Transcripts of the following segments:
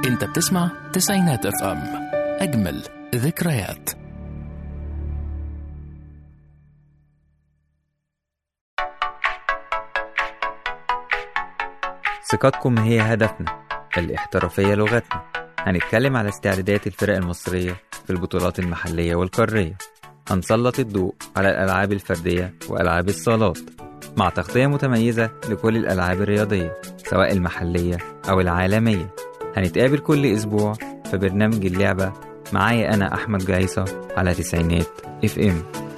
انت بتسمع تسعينات اف ام اجمل ذكريات ثقتكم هي هدفنا الاحترافية لغتنا هنتكلم على استعدادات الفرق المصرية في البطولات المحلية والقارية هنسلط الضوء على الألعاب الفردية وألعاب الصالات مع تغطية متميزة لكل الألعاب الرياضية سواء المحلية أو العالمية هنتقابل كل أسبوع في برنامج اللعبة معايا أنا أحمد جعيصة على تسعينات اف ام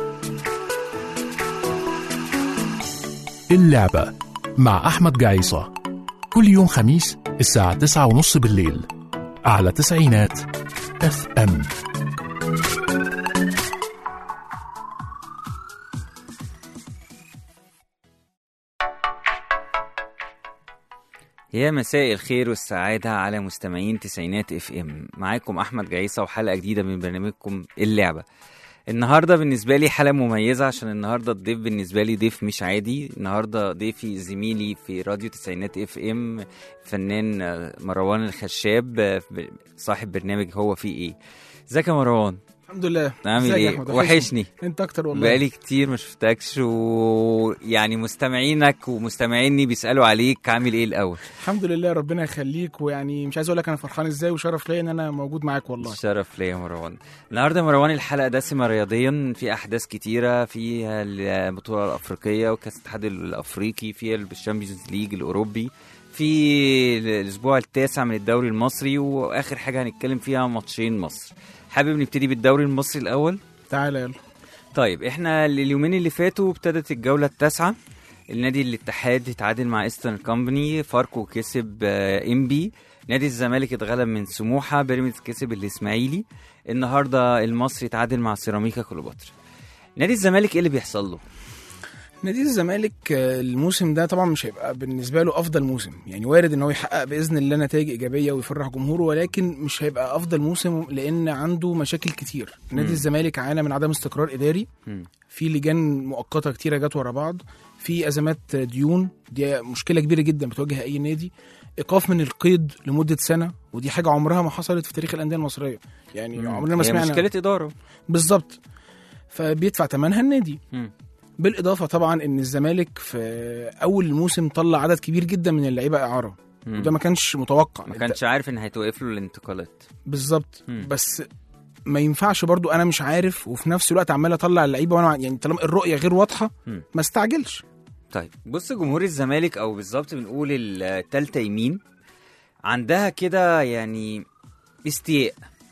اللعبة مع أحمد جعيصة كل يوم خميس الساعة تسعة ونص بالليل على تسعينات اف ام يا مساء الخير والسعادة على مستمعين تسعينات اف ام معاكم احمد جعيصة وحلقة جديدة من برنامجكم اللعبة النهاردة بالنسبة لي حلقة مميزة عشان النهاردة الضيف بالنسبة لي ضيف مش عادي النهاردة ضيفي زميلي في راديو تسعينات اف ام فنان آه، مروان الخشاب آه، صاحب برنامج هو في ايه ازيك يا مروان الحمد لله عامل ازيك يا ايه أحمد؟ وحشني انت اكتر والله بقالي كتير ما شفتكش ويعني مستمعينك ومستمعيني بيسألوا عليك عامل ايه الاول الحمد لله ربنا يخليك ويعني مش عايز اقول لك انا فرحان ازاي وشرف ليا ان انا موجود معاك والله شرف ليا يا مروان النهارده يا مروان الحلقه دسمه رياضيا في احداث كتيره فيها البطوله الافريقيه وكاس الاتحاد الافريقي فيها الشامبيونز ليج الاوروبي في الاسبوع التاسع من الدوري المصري واخر حاجه هنتكلم فيها ماتشين مصر حابب نبتدي بالدوري المصري الاول تعالى يلا طيب احنا اليومين اللي فاتوا ابتدت الجوله التاسعه النادي الاتحاد اتعادل مع ايسترن كومباني فاركو كسب آه، انبي نادي الزمالك اتغلب من سموحه بيراميدز كسب الاسماعيلي النهارده المصري اتعادل مع سيراميكا كليوباترا نادي الزمالك ايه اللي بيحصل له نادي الزمالك آه، الموسم ده طبعا مش هيبقى بالنسبه له افضل موسم يعني وارد ان هو يحقق باذن الله نتائج ايجابيه ويفرح جمهوره ولكن مش هيبقى افضل موسم لان عنده مشاكل كتير نادي مم. الزمالك عانى من عدم استقرار اداري مم. في لجان مؤقته كتيره جت ورا بعض في ازمات ديون دي مشكله كبيره جدا بتواجه اي نادي ايقاف من القيد لمده سنه ودي حاجه عمرها ما حصلت في تاريخ الانديه المصريه يعني مم. عمرنا ما هي سمعنا مشكله اداره بالظبط فبيدفع ثمنها النادي مم. بالاضافه طبعا ان الزمالك في اول الموسم طلع عدد كبير جدا من اللعيبه اعاره مم. وده ما كانش متوقع ما كانش عارف ان هيتوقف له الانتقالات بالظبط مم. بس ما ينفعش برضو انا مش عارف وفي نفس الوقت عمال اطلع اللعيبه وانا يعني طالما الرؤيه غير واضحه مم. ما استعجلش طيب بص جمهور الزمالك او بالظبط بنقول التالتة يمين عندها كده يعني استياء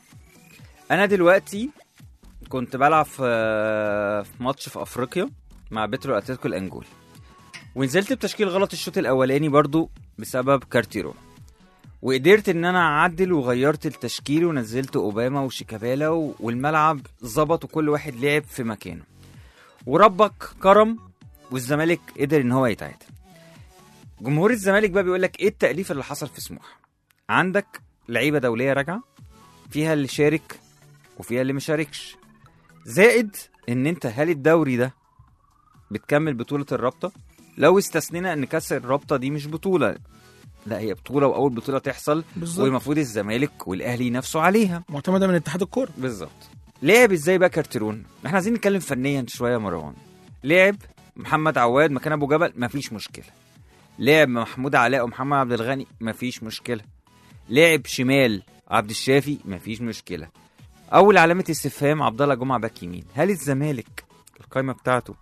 انا دلوقتي كنت بلعب في في ماتش في افريقيا مع بترو اتلتيكو الانجولي ونزلت بتشكيل غلط الشوط الاولاني برضو بسبب كارتيرو وقدرت ان انا اعدل وغيرت التشكيل ونزلت اوباما وشيكابالا و- والملعب ظبط وكل واحد لعب في مكانه وربك كرم والزمالك قدر ان هو يتعادل جمهور الزمالك بقى بيقول لك ايه التأليف اللي حصل في سموحه عندك لعيبه دوليه راجعه فيها اللي شارك وفيها اللي مشاركش زائد ان انت هل الدوري ده بتكمل بطوله الرابطه لو استثنينا ان كاس الرابطه دي مش بطوله لا هي بطوله واول بطوله تحصل بالظبط والمفروض الزمالك والاهلي ينافسوا عليها معتمده من اتحاد الكوره بالظبط لعب ازاي بقى كارتيرون احنا عايزين نتكلم فنيا شويه يا مروان لعب محمد عواد مكان ابو جبل مفيش مشكله لعب محمود علاء ومحمد عبد الغني مفيش مشكله لعب شمال عبد الشافي مفيش مشكله اول علامه استفهام عبد الله جمعه باك يمين هل الزمالك القائمه بتاعته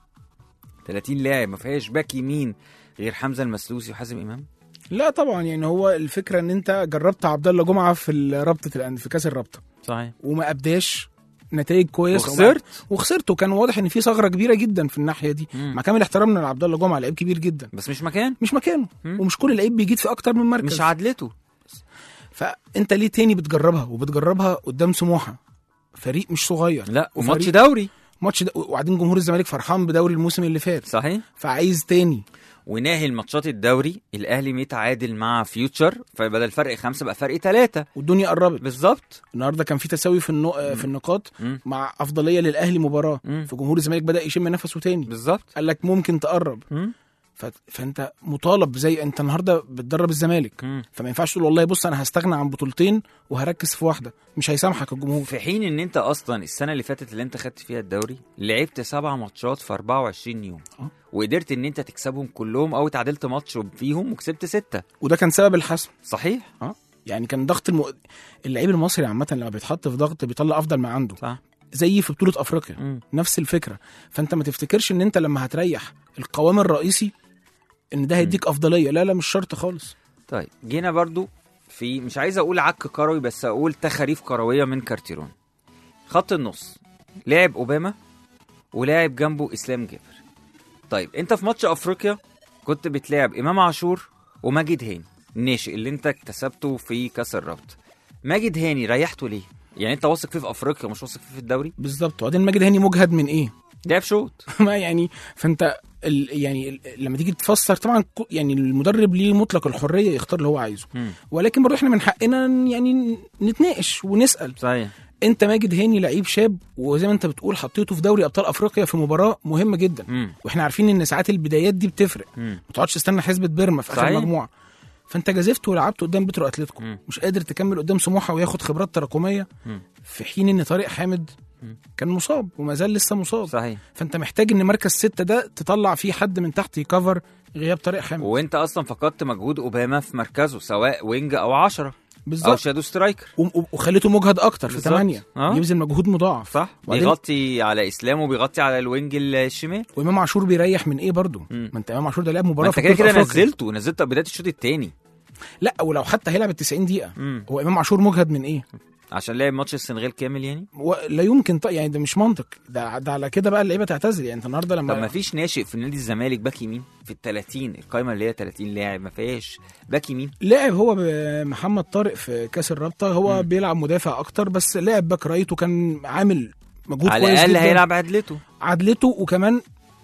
30 لاعب ما فيهاش باك يمين غير حمزه المسلوسي وحازم امام لا طبعا يعني هو الفكره ان انت جربت عبد الله جمعه في رابطه الأن- في كاس الرابطه صحيح وما ابداش نتائج كويسه وخسرت وخسرت وكان واضح ان في ثغره كبيره جدا في الناحيه دي مم. مع كامل احترامنا لعبد الله جمعه لعيب كبير جدا بس مش مكان مش مكانه مم. ومش كل لعيب بيجيد في اكتر من مركز مش عدلته فانت ليه تاني بتجربها وبتجربها قدام سموحه فريق مش صغير لا وفريق- وماتش دوري ماتش ده وبعدين جمهور الزمالك فرحان بدوري الموسم اللي فات صحيح فعايز تاني وناهي الماتشات الدوري الاهلي متعادل مع فيوتشر فبدل فرق خمسه بقى فرق ثلاثه والدنيا قربت بالظبط النهارده كان في تساوي في النو... في النقاط مم. مع افضليه للاهلي مباراه مم. فجمهور الزمالك بدا يشم نفسه تاني بالظبط قال لك ممكن تقرب مم. ف... فانت مطالب زي انت النهارده بتدرب الزمالك مم. فما ينفعش تقول والله بص انا هستغنى عن بطولتين وهركز في واحده مش هيسامحك الجمهور في حين ان انت اصلا السنه اللي فاتت اللي انت خدت فيها الدوري لعبت سبع ماتشات في 24 يوم آه. وقدرت ان انت تكسبهم كلهم او تعادلت ماتش فيهم وكسبت ستة وده كان سبب الحسم صحيح يعني كان ضغط الم... اللعيب المصري عامه لما بيتحط في ضغط بيطلع افضل ما عنده صح زي في بطوله افريقيا مم. نفس الفكره فانت ما تفتكرش ان انت لما هتريح القوام الرئيسي ان ده هيديك افضليه لا لا مش شرط خالص طيب جينا برضو في مش عايز اقول عك كروي بس اقول تخاريف كرويه من كارتيرون خط النص لاعب اوباما ولاعب جنبه اسلام جابر طيب انت في ماتش افريقيا كنت بتلاعب امام عاشور وماجد هاني الناشئ اللي انت اكتسبته في كاس الرابط ماجد هاني ريحته ليه يعني انت واثق فيه في افريقيا مش واثق فيه في الدوري بالظبط وبعدين ماجد هاني مجهد من ايه لعب شوط ما يعني فانت ال يعني ال لما تيجي تفسر طبعا ك- يعني المدرب ليه مطلق الحريه يختار اللي هو عايزه مم. ولكن برضه احنا من حقنا ن- يعني نتناقش ونسال صحيح انت ماجد هاني لعيب شاب وزي ما انت بتقول حطيته في دوري ابطال افريقيا في مباراه مهمه جدا مم. واحنا عارفين ان ساعات البدايات دي بتفرق مم. ما تقعدش تستنى حسبه بيرما في اخر صحيح. مجموعه فانت جازفت ولعبت قدام بترو اتلتيكو مم. مش قادر تكمل قدام سموحه وياخد خبرات تراكميه مم. في حين ان طارق حامد مم. كان مصاب وما زال لسه مصاب صحيح فانت محتاج ان مركز ستة ده تطلع فيه حد من تحت يكفر غياب طارق حامد وانت اصلا فقدت مجهود اوباما في مركزه سواء وينج او عشرة او بالظبط شادو سترايكر و- وخليته مجهد اكتر في بالظبط. ثمانية آه. يبذل مجهود مضاعف صح وبعدين- بيغطي على اسلام وبيغطي على الوينج الشمال وامام عاشور بيريح من ايه برضه مم. ما انت امام عاشور ده لعب ما مباراه انت في كده بطولة كده أفريقيا. نزلته نزلته بدايه الشوط الثاني لا ولو حتى هيلعب ال 90 دقيقه هو امام عاشور مجهد من ايه عشان لعب ماتش السنغال كامل يعني لا يمكن ط... يعني ده مش منطق ده, ده على كده بقى اللعيبه تعتزل يعني انت النهارده لما طب ما فيش ناشئ في نادي الزمالك باك يمين في ال 30 القايمه اللي هي 30 لاعب ما فيهاش باك يمين لعب هو بمحمد طارق في كاس الرابطه هو مم. بيلعب مدافع اكتر بس لعب باك رايت وكان عامل مجهود على كويس الاقل جدا هيلعب عدلته عدلته وكمان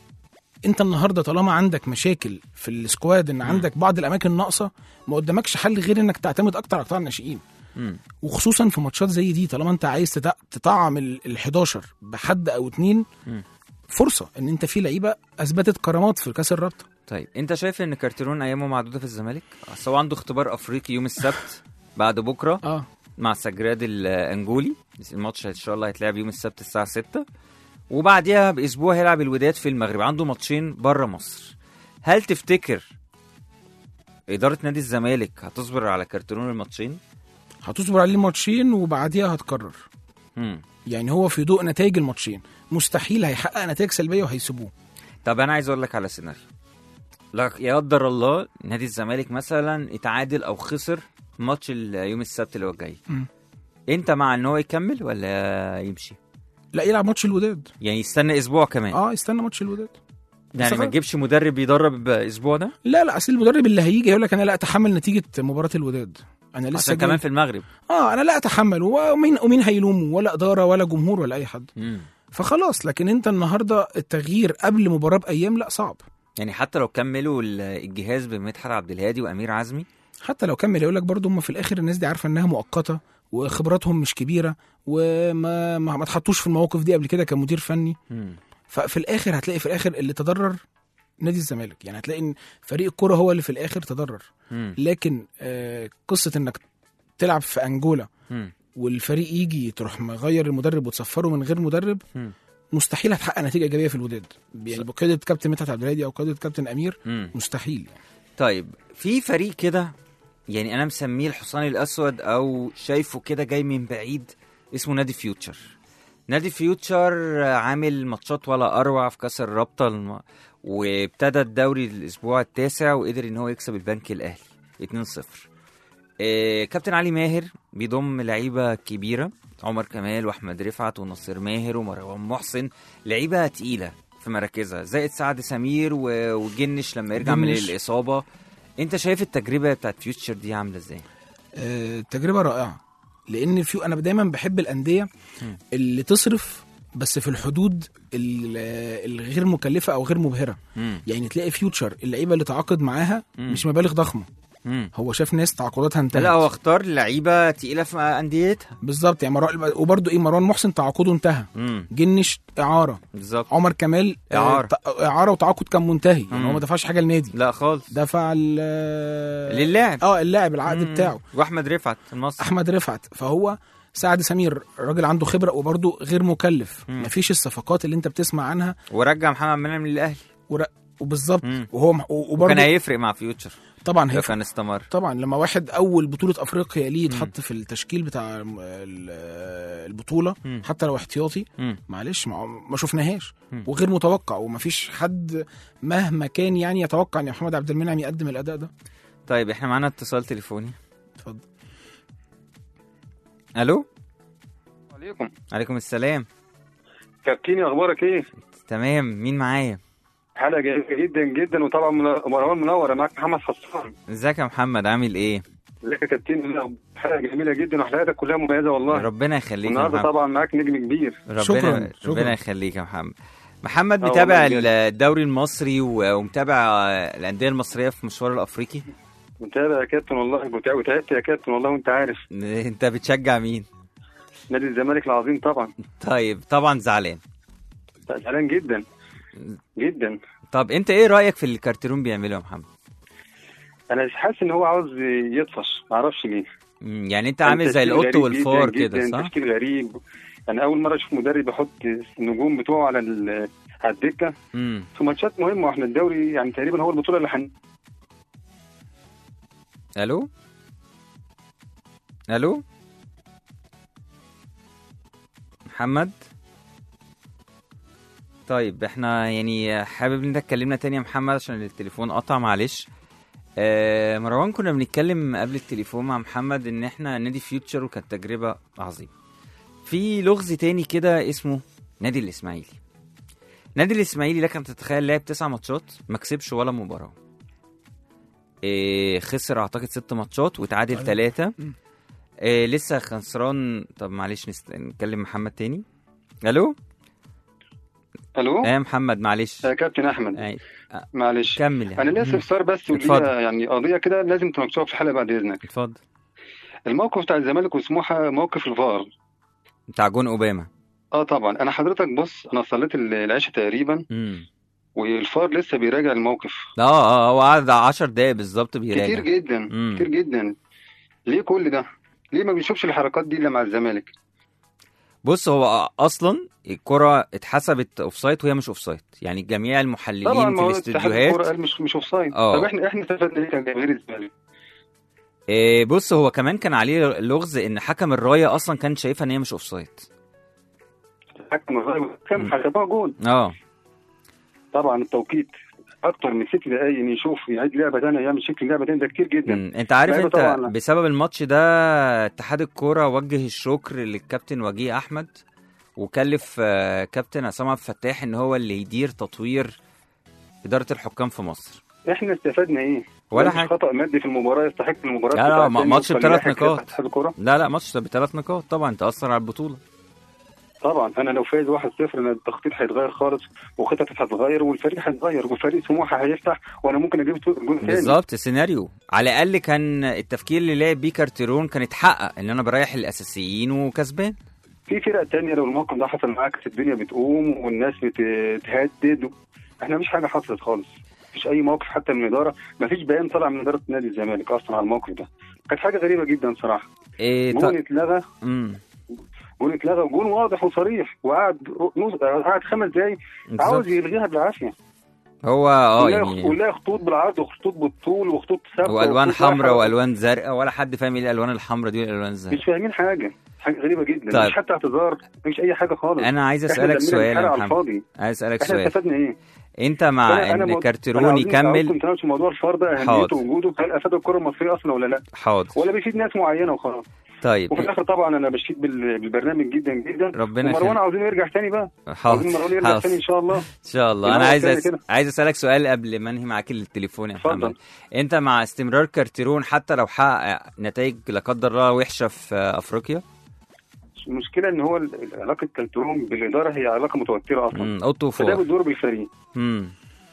انت النهارده طالما عندك مشاكل في السكواد ان عندك بعض الاماكن ناقصه ما قدامكش حل غير انك تعتمد اكتر على قطاع الناشئين مم. وخصوصا في ماتشات زي دي طالما انت عايز تتع- تطعم ال 11 بحد او اتنين مم. فرصه ان انت في لعيبه اثبتت كرامات في كاس الرابطه طيب انت شايف ان كارتيرون ايامه معدوده في الزمالك اصل هو عنده اختبار افريقي يوم السبت بعد بكره اه مع سجراد الانجولي الماتش ان شاء الله هيتلعب يوم السبت الساعه 6 وبعديها باسبوع هيلعب الوداد في المغرب عنده ماتشين بره مصر هل تفتكر اداره نادي الزمالك هتصبر على كارتيرون الماتشين هتصبر عليه ماتشين وبعديها هتكرر مم. يعني هو في ضوء نتائج الماتشين مستحيل هيحقق نتائج سلبيه وهيسيبوه طب انا عايز اقول لك على سيناريو لا يقدر الله نادي الزمالك مثلا اتعادل او خسر ماتش ال- يوم السبت اللي هو الجاي مم. انت مع ان هو يكمل ولا يمشي لا يلعب ماتش الوداد يعني يستنى اسبوع كمان اه يستنى ماتش الوداد يعني ما خلاص. تجيبش مدرب يدرب اسبوع ده لا لا اصل المدرب اللي هيجي يقول لك انا لا اتحمل نتيجه مباراه الوداد انا لسه عشان جاي- كمان في المغرب اه انا لا اتحمل ومين ومين هيلومه ولا اداره ولا جمهور ولا اي حد مم. فخلاص لكن انت النهارده التغيير قبل مباراه بايام لا صعب يعني حتى لو كملوا ال- الجهاز بمدحت عبد الهادي وامير عزمي حتى لو كمل يقول لك برضه هم في الاخر الناس دي عارفه انها مؤقته وخبراتهم مش كبيره وما ما ما اتحطوش في المواقف دي قبل كده كمدير فني مم. ففي الاخر هتلاقي في الاخر اللي تضرر نادي الزمالك يعني هتلاقي ان فريق الكوره هو اللي في الاخر تضرر مم. لكن آه قصه انك تلعب في انجولا مم. والفريق يجي تروح مغير المدرب وتصفره من غير مدرب مم. مستحيل هتحقق نتيجه ايجابيه في الوداد يعني بقياده كابتن مدحت عبد الهادي او قياده كابتن امير مم. مستحيل طيب في فريق كده يعني انا مسميه الحصان الاسود او شايفه كده جاي من بعيد اسمه نادي فيوتشر نادي فيوتشر عامل ماتشات ولا اروع في كاس الرابطه الم... وابتدى الدوري الاسبوع التاسع وقدر ان هو يكسب البنك الاهلي 2-0 إيه كابتن علي ماهر بيضم لعيبه كبيره عمر كمال واحمد رفعت ونصير ماهر ومروان محسن لعيبه تقيله في مراكزها زائد سعد سمير و- وجنش لما يرجع من جنش. الاصابه انت شايف التجربه بتاعت فيوتشر دي عامله ازاي آه تجربه رائعه لان في انا دايما بحب الانديه مم. اللي تصرف بس في الحدود ال- آه، الغير مكلفه او غير مبهره مم. يعني تلاقي فيوتشر اللعيبه اللي تعاقد معاها مم. مش مبالغ ضخمه مم. هو شاف ناس تعاقداتها انتهت لا هو اختار لعيبه تقيله في انديتها بالظبط يعني مروان وبرده ايه مروان محسن تعاقده انتهى امم جنش اعاره بالظبط عمر كمال آه، إعارة. ت- اعاره وتعاقد كان منتهي يعني مم. هو ما دفعش حاجه للنادي لا خالص دفع ال- للاعب اه اللاعب العقد مم. بتاعه واحمد رفعت المصري احمد رفعت فهو سعد سمير راجل عنده خبره وبرده غير مكلف مم. مفيش الصفقات اللي انت بتسمع عنها ورجع محمد منعم للاهلي ور- وبالظبط مم. وهو وكان وبرده هيفرق مع فيوتشر طبعا لو هي كان استمر طبعا لما واحد اول بطوله افريقيا ليه يتحط في التشكيل بتاع ال- ال- البطوله مم. حتى لو احتياطي مم. معلش ما, ما شفناهاش مم. وغير متوقع ومفيش حد مهما كان يعني يتوقع ان محمد عبد المنعم يقدم الاداء ده طيب احنا معانا اتصال تليفوني اتفضل الو عليكم عليكم السلام كابتني اخبارك ايه؟ تمام مين معايا حلقه جميله جدا جدا وطبعا من- مروان منور معاك محمد حسان ازيك يا محمد عامل ايه ازيك يا كابتن لا، حلقه جميله جدا وحلقاتك كلها مميزه والله ربنا يخليك يا النهارده محمد طبعا معاك نجم كبير ربنا شكراً، شكراً. ربنا يخليك يا محمد محمد آه متابع والله بجد. الدوري المصري و- ومتابع الانديه المصريه في مشوار الافريقي متابع يا كابتن والله وتع- وتعبت يا كابتن والله وانت عارف انت بتشجع مين نادي الزمالك العظيم طبعا طيب طبعا زعلان زعلان جدا جدا طب انت ايه رايك في اللي الكارتيرون بيعمله يا محمد انا حاسس ان هو عاوز يطفش معرفش ليه مم، يعني انت عامل زي تشكيل القط غريب والفار جداً كده جداً، صح تشكيل غريب انا اول مره اشوف مدرب يحط النجوم بتوعه على ال- على الدكه امم في ماتشات مهمه واحنا الدوري يعني تقريبا هو البطوله اللي هن... الو الو محمد طيب احنا يعني حابب ان انت تكلمنا تاني يا محمد عشان التليفون قطع معلش آه مروان كنا بنتكلم قبل التليفون مع محمد ان احنا نادي فيوتشر وكانت تجربه عظيمه في لغز تاني كده اسمه نادي الاسماعيلي نادي الاسماعيلي لك ان تتخيل لعب تسع ماتشات ما كسبش ولا مباراه إيه خسر اعتقد ست ماتشات وتعادل أيوة. ثلاثة مم. إيه لسه خسران طب معلش نست... نكلم محمد تاني الو الو ايه يا محمد معلش يا كابتن احمد أي. معلش كمل انا ليا مم. استفسار بس اتفضل. وليا يعني قضيه كده لازم تناقشوها في الحلقه بعد اذنك اتفضل الموقف بتاع الزمالك وسموحه موقف الفار بتاع جون اوباما اه طبعا انا حضرتك بص انا صليت ال- العشاء تقريبا امم والفار لسه بيراجع الموقف اه اه هو قعد 10 دقايق بالظبط بيراجع كتير جدا مم. كتير جدا ليه كل ده ليه ما بنشوفش الحركات دي الا مع الزمالك بص هو اصلا الكرة اتحسبت اوفسايد وهي مش اوفسايد يعني جميع طبعا المحللين في ما هو اتحاد الكوره الاستوديوهات قال مش مش اوفسايد آه. طب احنا احنا استفدنا ايه كجماهير الزمالك إيه بص هو كمان كان عليه لغز ان حكم الرايه اصلا كان شايفها ان هي مش اوفسايد الحكم الراجل مم. كان حسبها جول اه طبعا التوقيت اكتر من ست دقايق ان يشوف يعيد لعبه ثانيه يعمل شكل لعبه ثانيه ده كتير جدا مم. انت عارف لعيبة انت طبعاً لا. بسبب الماتش ده اتحاد الكوره وجه الشكر للكابتن وجيه احمد وكلف آه، كابتن عصام عبد الفتاح ان هو اللي يدير تطوير اداره الحكام في مصر احنا استفدنا ايه؟ ولا مفيش حاجة. خطا مادي في المباراه يستحق المباراه لا، لا، تبقى ما- تاني ماتش وخليها بثلاث حكاية نقاط. اتحاد الكوره لا لا ماتش بثلاث نقاط طبعا تاثر على البطوله طبعا انا لو فايز 1-0 انا التخطيط هيتغير خالص وخططي هتتغير والفريق هيتغير وفريق سموحه هيفتح وانا ممكن اجيب جول ثاني بالظبط السيناريو على الاقل كان التفكير اللي لعب بيه كارتيرون كان اتحقق ان انا بريح الاساسيين وكسبان في فرق تانية لو الموقف ده حصل معاك الدنيا بتقوم والناس بتهدد احنا مفيش حاجه حصلت خالص مفيش اي موقف حتى من الاداره مفيش بيان طلع من اداره نادي الزمالك اصلا على الموقف ده كانت حاجه غريبه جدا صراحه إيه جون ط... اتلغى مم. جون اتلغى وجون واضح وصريح وقعد نص قعد خمس دقايق عاوز بالظبط. يلغيها بالعافيه هو اه ونلاقي- يعني ونلاقي خطوط بالعرض وخطوط بالطول وخطوط ثابته والوان وخطوط حمراء رايحة. والوان زرقاء ولا حد فاهم ايه الالوان الحمراء دي والالوان الزرقاء مش فاهمين حاجه حاجه غريبه جدا طيب. مش حتى اعتذار مش اي حاجه خالص انا عايز احنا اسالك دمنا سؤال بيتحرق يا على محمد الفاضي عايز اسالك احنا سؤال استفدنا ايه؟ انت مع أنا- أنا ان مو- أنا كارتيرون عاوزين- عاوزكم يكمل تناقشوا موضوع الفار ده حاضر. اهميته ووجوده هل افاد الكره المصريه اصلا ولا لا؟ حاضر ولا بيفيد ناس معينه وخلاص طيب وفي الاخر طبعا انا بشيد بال- بالبرنامج جدا جدا ربنا ومروان يخليك. عاوزين يرجع تاني بقى حاضر عاوزين مروان يرجع حاضر. تاني ان شاء الله ان شاء الله انا ينور عايز تاني أس... كده. عايز اسالك سؤال قبل ما انهي معاك التليفون يا اتفضل. محمد انت مع استمرار كارتيرون حتى لو حقق نتائج لا قدر الله وحشه في افريقيا المشكله ان هو ال- علاقه كالتروم بالاداره هي علاقه متوتره اصلا امم اوتو فده فور بتدور بالفريق امم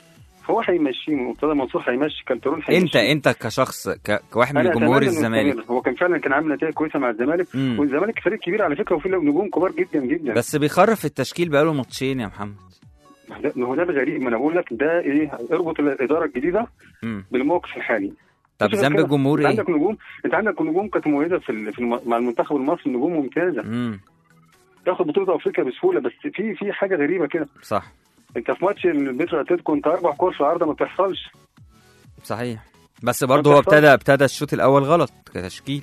هو هيمشيه مرتضى منصور هيمشي كالترون هيمشي انت انت كشخص ك... كواحد من أنا جمهور أتمنى إنه الزمالك يستمر. هو كان فعلا كان عامل نتائج كويسه مع الزمالك مم. والزمالك فريق كبير على فكره وفيه نجوم كبار جدا جدا بس بيخرف التشكيل بقاله ماتشين يا محمد ما ده- ما هو ده الغريب ما انا بقول لك ده ايه اربط الاداره الجديده مم. بالموقف الحالي طب مفيش ذنب غير كده. الجمهور انت ايه؟ عندك نجوم انت عندك نجوم كانت مميزه في, ال... في الم... مع المنتخب المصري نجوم ممتازه مم. تاخد بطوله افريقيا بسهوله بس في في حاجه غريبه كده صح انت في ماتش البيترو اتلتيكو انت اربع كور في العارضه ما بتحصلش صحيح بس برضه هو ابتدى ابتدى الشوط الاول غلط كتشكيل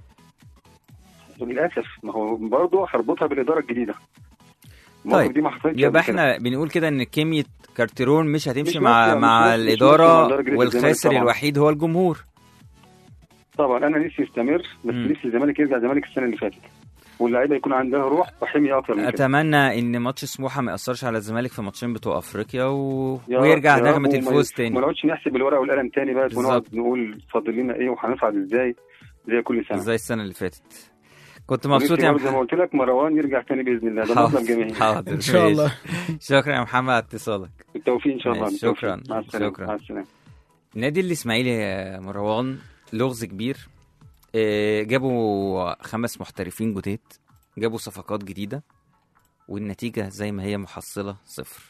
للاسف ما هو برضه هربطها بالاداره الجديده المواقف طيب دي ما حصلتش يبقى قبل كده. احنا بنقول كده ان كيمياء كارتيرون مش هتمشي مش مع ماشية، مش مع ماشية، مش ماشية مع الاداره إدارة جديدة الزمالك والخاسر طبعاً. الوحيد هو الجمهور طبعا انا نفسي يستمر بس مم. نفسي الزمالك يرجع الزمالك السنه اللي فاتت واللعيبه يكون عندها روح وحميه اكتر من كده اتمنى ان ماتش سموحه ما ياثرش على الزمالك في ماتشين بتوع افريقيا و... يا- ويرجع يا نغمه رب وما- الفوز وما تاني نقعدش نحسب الورقه والقلم تاني بقى ونقعد بالظبط. نقول فاضل لنا ايه وهنصعد ازاي زي كل سنه زي السنه اللي فاتت كنت مبسوط يا ونفسي برضه زي ما محمد قلت لك مروان يرجع تاني باذن الله ده مطلب جماهيري حاضر ان شاء ماشي. الله شكرا يا محمد على اتصالك بالتوفيق ان شاء الله ماشي، بالتوفيق. شكراً. مع السلامه شكراً. مع السلامه نادي الاسماعيلي يا مروان لغز كبير آه، جابوا خمس محترفين جداد جابوا صفقات جديده والنتيجه زي ما هي محصله صفر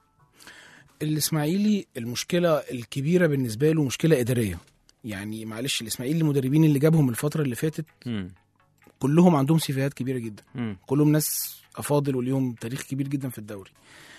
الاسماعيلي المشكله الكبيره بالنسبه له مشكله اداريه يعني معلش الاسماعيلي المدربين اللي جابهم الفتره اللي فاتت مم. كلهم عندهم سيفيهات كبيره جدا مم. كلهم ناس افاضل وليهم تاريخ كبير جدا في الدوري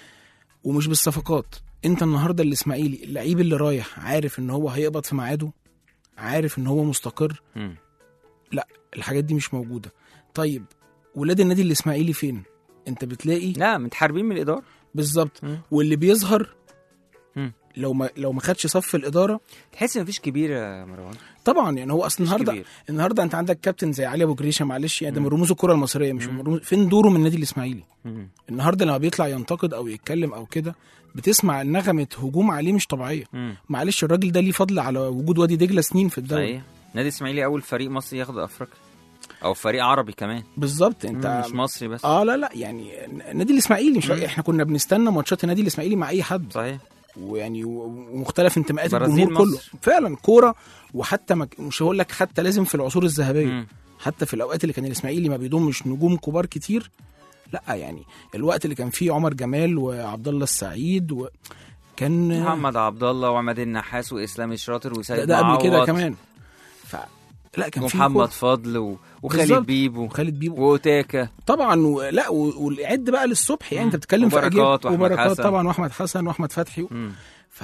ومش بالصفقات انت النهارده الاسماعيلي اللعيب اللي رايح عارف ان هو هيقبض في ميعاده عارف ان هو مستقر مم. الحاجات دي مش موجوده طيب ولاد النادي الاسماعيلي فين انت بتلاقي لا متحاربين من الاداره بالظبط مم. واللي بيظهر مم. لو ما لو ما خدش صف الاداره تحس مفيش كبير يا مروان طبعا يعني هو اصل مفيش النهارده كبير. النهارده انت عندك كابتن زي علي ابو جريشه معلش يعني ده من مم. رموز الكره المصريه مش من رموز فين دوره من النادي الاسماعيلي مم. النهارده لما بيطلع ينتقد او يتكلم او كده بتسمع نغمه هجوم عليه مش طبيعيه مم. معلش الراجل ده ليه فضل على وجود وادي دجله سنين في الدوري صحيح نادي الاسماعيلي اول فريق مصري ياخد افريقيا او فريق عربي كمان بالظبط انت مم. مش مصري بس اه لا لا يعني النادي الاسماعيلي مش مم. احنا كنا بنستنى ماتشات النادي الاسماعيلي مع اي حد صحيح ويعني و- ومختلف انتماءات برازيل الجمهور كله مصر. فعلا كوره وحتى ما ك- مش هقول لك حتى لازم في العصور الذهبيه مم. حتى في الاوقات اللي كان الاسماعيلي ما بيضمش نجوم كبار كتير لا يعني الوقت اللي كان فيه عمر جمال وعبد الله السعيد وكان محمد عبد الله وعماد النحاس واسلام الشاطر وسيد ده, ده قبل كده معوض كمان ف لا كان في ومحمد كورة. فضل و... وخالد بالظبط. بيبو وخالد بيبو واوتاكا طبعا و... لا و- والعد بقى للصبح يعني مم. انت بتتكلم في وبركات أجيال- وأحمد وبركات حسن. طبعا واحمد حسن واحمد فتحي و... مم. ف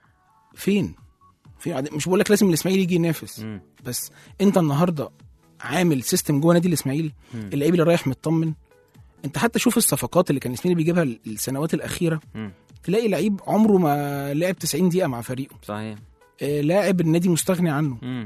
فين فين عاد- مش بقول لك لازم الاسماعيلي يجي ينافس مم. بس انت النهارده عامل سيستم جوه نادي الاسماعيلي مم. اللعيب اللي رايح مطمن انت حتى شوف الصفقات اللي كان الاسماعيلي بيجيبها السنوات الاخيره مم. تلاقي لعيب عمره ما لعب 90 دقيقه مع فريقه صحيح آه، لاعب النادي مستغني عنه مم.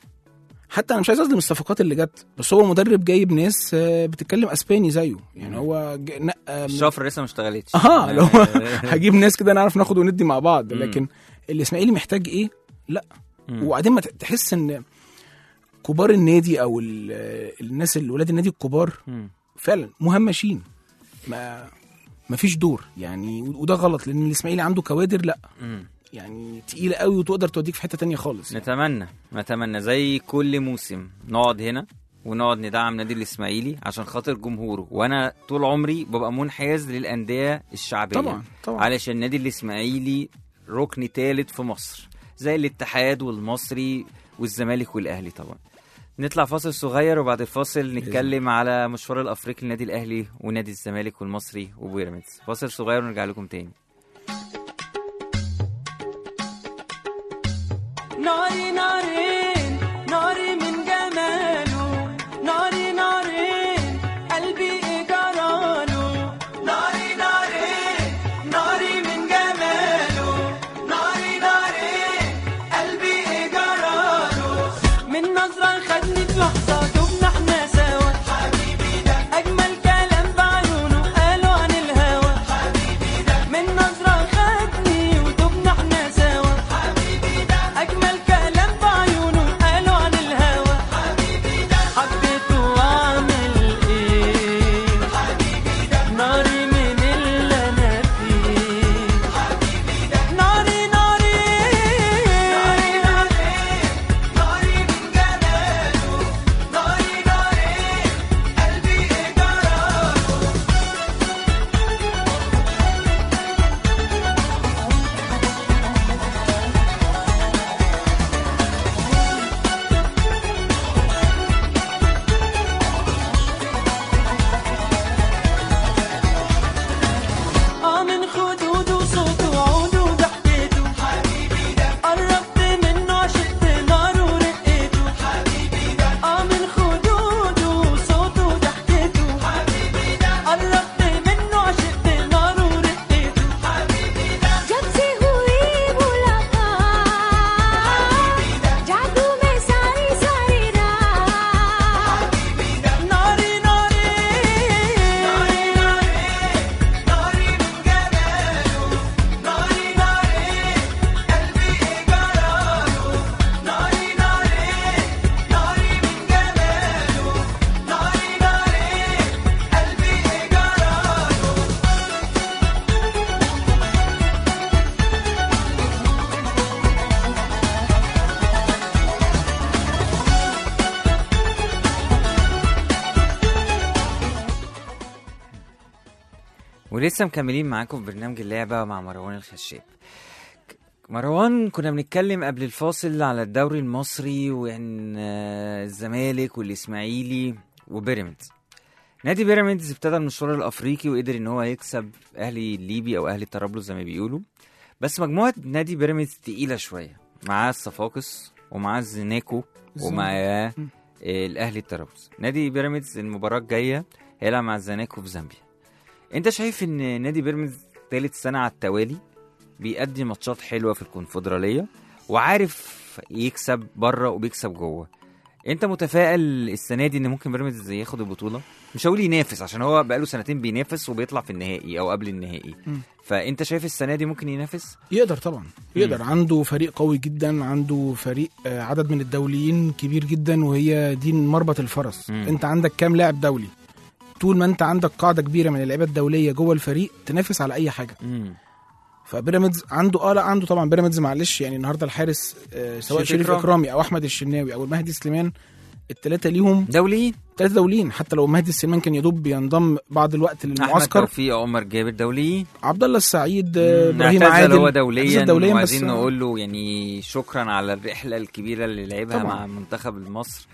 حتى انا مش عايز اظلم الصفقات اللي جت بس هو مدرب جايب ناس آه، بتتكلم اسباني زيه يعني مم. هو ج- نقى من- الشفره لسه ما اشتغلتش اه لو آه. هجيب ناس كده نعرف ناخد وندي مع بعض مم. لكن الاسماعيلي محتاج ايه مم. وبعدين ما ت- تحس ان كبار النادي او ال- الناس اللي ولاد النادي الكبار مم. فعلا مهمشين ما ما فيش دور يعني وده غلط لان الاسماعيلي عنده كوادر لا مم. يعني تقيله قوي وتقدر توديك في حته تانية خالص نتمنى نتمنى زي كل موسم نقعد هنا ونقعد ندعم نادي الاسماعيلي عشان خاطر جمهوره وانا طول عمري ببقى منحاز للانديه الشعبيه طبعا طبعا علشان النادي الاسماعيلي ركن ثالث في مصر زي الاتحاد والمصري والزمالك والاهلي طبعا نطلع فاصل صغير وبعد الفاصل نتكلم على مشوار الافريقي للنادي الاهلي ونادي الزمالك والمصري وبيراميدز فاصل صغير ونرجع لكم تاني ناري نارين ناري من جماله ناري نارين قلبي إجراله ناري نارين ناري من جماله ناري نارين قلبي إجراله من نظرة خدني في لحظة تبنا احنا سوا حبيبي ده أجمل كلام بعيونه قالوا عن الهوى حبيبي ده من نظرة خدني وتبنا احنا سوا حبيبي ده أجمل كلام بعيونه ولسه مكملين معاكم في برنامج اللعبة مع مروان الخشاب مروان كنا بنتكلم قبل الفاصل على الدوري المصري وان آه، الزمالك والاسماعيلي وبيراميدز نادي بيراميدز ابتدى المشوار الافريقي وقدر ان هو يكسب اهلي الليبي او اهلي طرابلس زي ما بيقولوا بس مجموعه نادي بيراميدز تقيله شويه معاه الصفاقس ومعاه الزناكو ومعاه مم. آه، الاهلي طرابلس نادي بيراميدز المباراه الجايه هيلعب مع الزناكو في زامبيا انت شايف ان نادي بيراميدز تالت سنه على التوالي بيأدي ماتشات حلوه في الكونفدراليه وعارف يكسب بره وبيكسب جوه انت متفائل السنه دي ان ممكن بيراميدز ياخد البطوله مش هقول ينافس عشان هو بقاله سنتين بينافس وبيطلع في النهائي او قبل النهائي مم. فانت شايف السنه دي ممكن ينافس يقدر طبعا يقدر عنده فريق قوي جدا عنده فريق آه، عدد من الدوليين كبير جدا وهي دي مربط الفرس مم. انت عندك كام لاعب دولي طول ما انت عندك قاعده كبيره من اللعيبه الدوليه جوه الفريق تنافس على اي حاجه مم. فبيراميدز عنده اه لا عنده طبعا بيراميدز معلش يعني النهارده الحارس آه سواء شريف شريف إكرامي. اكرامي او احمد الشناوي او المهدي سليمان الثلاثه ليهم دوليين ثلاثه دوليين حتى لو مهدي سليمان كان يدوب بينضم بعض الوقت احمد للمعسكر توفيق عمر جابر دوليين عبد الله السعيد آه، مم، ابراهيم اعتزل عادل هو دوليا اعتزل دوليا بس وعايزين نقول له يعني شكرا على الرحله الكبيره اللي لعبها طبعاً. مع منتخب مصر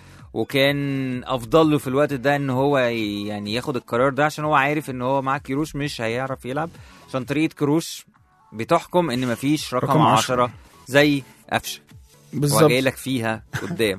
وكان افضل له في الوقت ده ان هو ي- يعني ياخد القرار ده عشان هو عارف ان هو مع كيروش مش هيعرف يلعب عشان طريقه كيروش بتحكم ان مفيش رقم, رقم 10 عشرة. زي قفشه بالظبط وجاي لك فيها قدام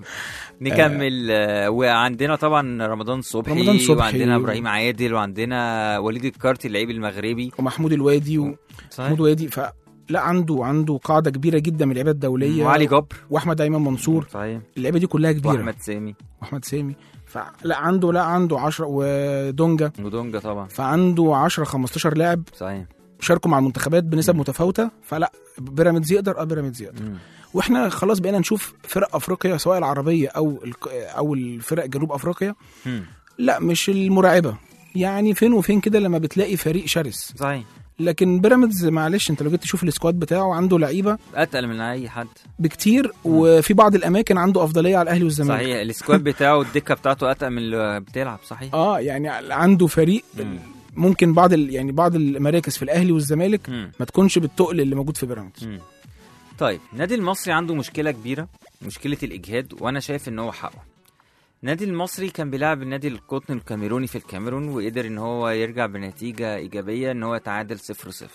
نكمل آه، وعندنا طبعا رمضان صبحي, رمضان صبحي وعندنا و- ابراهيم عادل وعندنا وليد الكارتي اللعيب المغربي ومحمود الوادي و... صحيح محمود وادي ف لا عنده عنده قاعده كبيره جدا من اللعيبه الدوليه وعلي جبر واحمد ايمن منصور صحيح اللعيبه دي كلها كبيره واحمد سامي واحمد سامي فلا عنده لا عنده 10 ودونجا ودونجا طبعا فعنده 10 15 لاعب صحيح شاركوا مع المنتخبات بنسب متفاوته فلا بيراميدز يقدر اه بيراميدز يقدر مم. واحنا خلاص بقينا نشوف فرق افريقيا سواء العربيه او الك- او الفرق جنوب افريقيا مم. لا مش المرعبه يعني فين وفين كده لما بتلاقي فريق شرس صحيح لكن بيراميدز معلش انت لو جيت تشوف السكواد بتاعه عنده لعيبه اتقل من اي حد بكتير وفي بعض الاماكن عنده افضليه على الاهلي والزمالك صحيح السكواد بتاعه الدكه بتاعته اتقل من اللي بتلعب صحيح اه يعني عنده فريق مم. ممكن بعض ال... يعني بعض المراكز في الاهلي والزمالك مم. ما تكونش بالتقل اللي موجود في بيراميدز مم. طيب النادي المصري عنده مشكله كبيره مشكله الاجهاد وانا شايف ان هو حقه النادي المصري كان بيلعب النادي القطن الكاميروني في الكاميرون وقدر ان هو يرجع بنتيجه ايجابيه ان هو يتعادل 0 0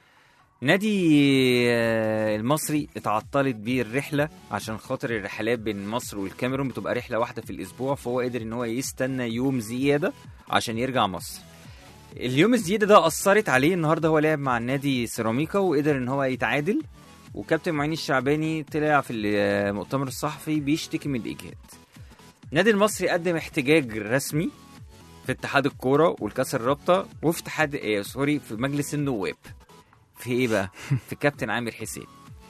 نادي آه، المصري اتعطلت بيه الرحله عشان خاطر الرحلات بين مصر والكاميرون بتبقى رحله واحده في الاسبوع فهو قدر ان هو يستنى يوم زياده عشان يرجع مصر اليوم الزياده ده اثرت عليه النهارده هو لعب مع النادي سيراميكا وقدر ان هو يتعادل وكابتن معين الشعباني طلع في المؤتمر الصحفي بيشتكي من الاجهاد النادي المصري قدم احتجاج رسمي في اتحاد الكوره والكاس الرابطه وفي اتحاد إيه سوري في مجلس النواب في ايه بقى في كابتن عامر حسين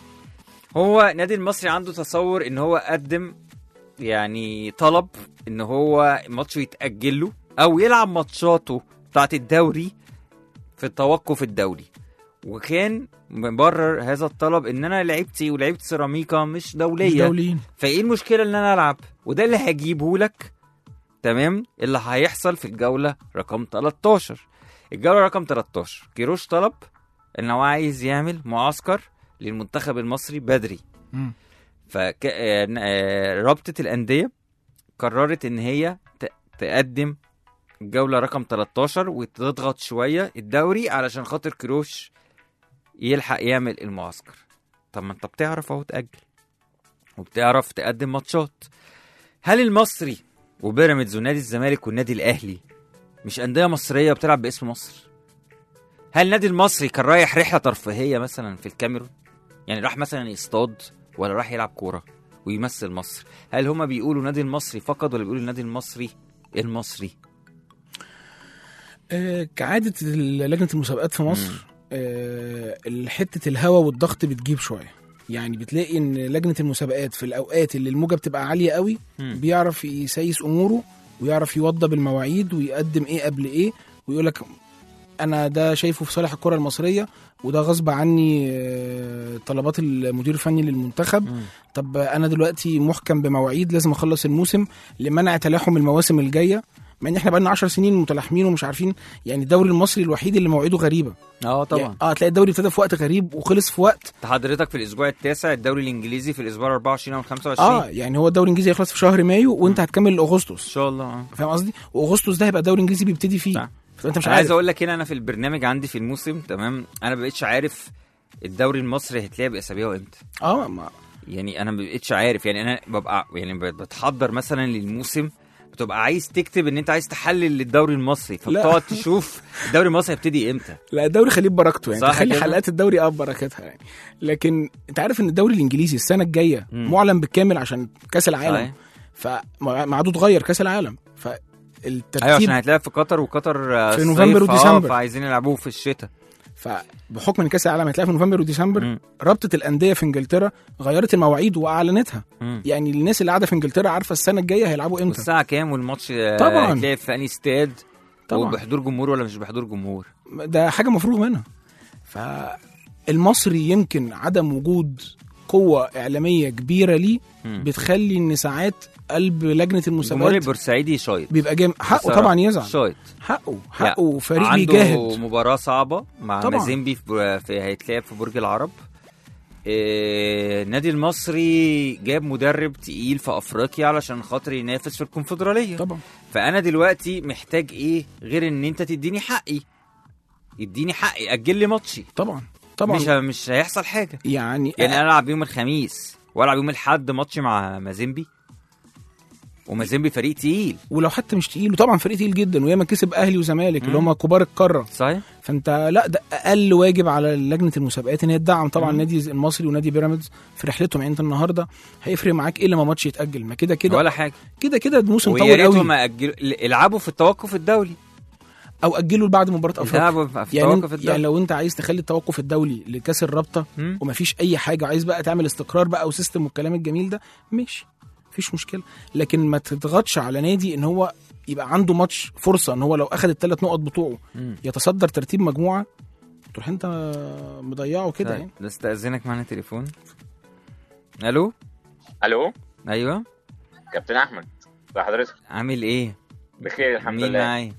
هو نادي المصري عنده تصور ان هو قدم يعني طلب ان هو ماتشه يتاجل له او يلعب ماتشاته بتاعت الدوري في التوقف الدولي وكان مبرر هذا الطلب ان انا لعبتي ولعبت سيراميكا مش مش دوليه دوليين فايه المشكله ان انا العب وده اللي هجيبه لك تمام اللي هيحصل في الجوله رقم 13 الجوله رقم 13 كيروش طلب ان هو عايز يعمل معسكر للمنتخب المصري بدري مم. فرابطه الانديه قررت ان هي ت- تقدم الجوله رقم 13 وتضغط شويه الدوري علشان خاطر كيروش يلحق يعمل المعسكر طب ما انت بتعرف اهو تاجل وبتعرف تقدم ماتشات هل المصري وبيراميدز ونادي الزمالك والنادي الاهلي مش انديه مصريه بتلعب باسم مصر هل النادي المصري كان رايح رحله ترفيهيه مثلا في الكاميرون يعني راح مثلا يصطاد ولا راح يلعب كوره ويمثل مصر هل هما بيقولوا النادي المصري فقط ولا بيقولوا النادي المصري المصري آه كعاده ال- لجنه المسابقات في مصر آه حته الهوا والضغط بتجيب شويه يعني بتلاقي ان لجنه المسابقات في الاوقات اللي الموجه بتبقى عاليه قوي مم. بيعرف يسيس اموره ويعرف يوضب المواعيد ويقدم ايه قبل ايه ويقول لك انا ده شايفه في صالح الكره المصريه وده غصب عني آه، طلبات المدير الفني للمنتخب مم. طب انا دلوقتي محكم بمواعيد لازم اخلص الموسم لمنع تلاحم المواسم الجايه مع ان احنا بقالنا 10 سنين متلاحمين ومش عارفين يعني الدوري المصري الوحيد اللي مواعيده غريبه اه طبعا يعني اه تلاقي الدوري ابتدى في وقت غريب وخلص في وقت انت حضرتك في الاسبوع التاسع الدوري الانجليزي في الاسبوع 24 او 25 اه يعني هو الدوري الانجليزي هيخلص في شهر مايو وانت هتكمل ان اغسطس شاء الله اه فاهم قصدي واغسطس ده هيبقى الدوري الانجليزي بيبتدي فيه صح. فانت مش انا عايز عارف اقول لك هنا انا في البرنامج عندي في الموسم تمام انا ما بقتش عارف الدوري المصري هيتلعب اسابيع وامتى اه ما يعني انا ما بقتش عارف يعني انا ببقى يعني بتحضر مثلا للموسم بتبقى عايز تكتب ان انت عايز تحلل الدوري المصري فبتقعد تشوف الدوري المصري هيبتدي امتى لا الدوري خليه ببركته يعني صح خلي كده؟ حلقات الدوري اه ببركتها يعني لكن انت عارف ان الدوري الانجليزي السنه الجايه مم. معلن بالكامل عشان كاس العالم صحيح. فميعاده اتغير كاس العالم فالترتيب ايوه عشان هيتلعب في قطر وقطر آه، في صيف، نوفمبر آه، وديسمبر. فعايزين يلعبوه في الشتاء فبحكم ان كاس العالم هيتلعب في نوفمبر وديسمبر مم. رابطه الانديه في انجلترا غيرت المواعيد واعلنتها مم. يعني الناس اللي قاعده في انجلترا عارفه السنه الجايه هيلعبوا امتى والساعه كام والماتش آه، طبعاً. هيتلعب في انهي استاد طبعاً. وبحضور جمهور ولا مش بحضور جمهور ده حاجه مفروغ منها فالمصري يمكن عدم وجود قوه اعلاميه كبيره ليه مم. بتخلي ان ساعات قلب لجنه الجمهور المسابقات البورسعيدي شايط بيبقى جام حقه بصراحة. طبعا يزعل شايط حقه حقه فريق عنده بيجاهد مباراة صعبة مع طبعاً. مازيمبي في, في هيتلعب في برج العرب إيه، النادي المصري جاب مدرب تقيل في افريقيا علشان خاطر ينافس في الكونفدرالية طبعا فانا دلوقتي محتاج ايه غير ان انت تديني حقي اديني حقي اجل لي ماتشي طبعا طبعا مش ه- مش هيحصل حاجة يعني, يعني انا العب يوم الخميس والعب يوم الاحد ماتش مع مازيمبي ومازيمبي فريق تقيل ولو حتى مش تقيل وطبعا فريق تقيل جدا وياما كسب اهلي وزمالك اللي مم. هم كبار القاره صحيح فانت لا ده اقل واجب على لجنه المسابقات ان هي تدعم طبعا مم. النادي المصري ونادي بيراميدز في رحلتهم يعني انت النهارده هيفرق معاك ايه لما ماتش يتاجل ما كده كده ولا حاجة كده كده الموسم ويا طول ريتهم قوي ما أجلوا العبوا في التوقف الدولي او اجلوا بعد مباراه افريقيا العبوا في يعني, التوقف يعني الدولي لو انت عايز تخلي التوقف الدولي لكاس الرابطه مم. ومفيش اي حاجه وعايز بقى تعمل استقرار بقى وسيستم والكلام الجميل ده ماشي مفيش مشكله لكن ما تضغطش على نادي ان هو يبقى عنده ماتش فرصه ان هو لو اخذ الثلاث نقط بتوعه مم. يتصدر ترتيب مجموعه تروح انت مضيعه كده طيب، يعني نستأذنك معانا تليفون الو الو ايوه كابتن احمد ازي حضرتك عامل ايه بخير الحمد مين لله معايا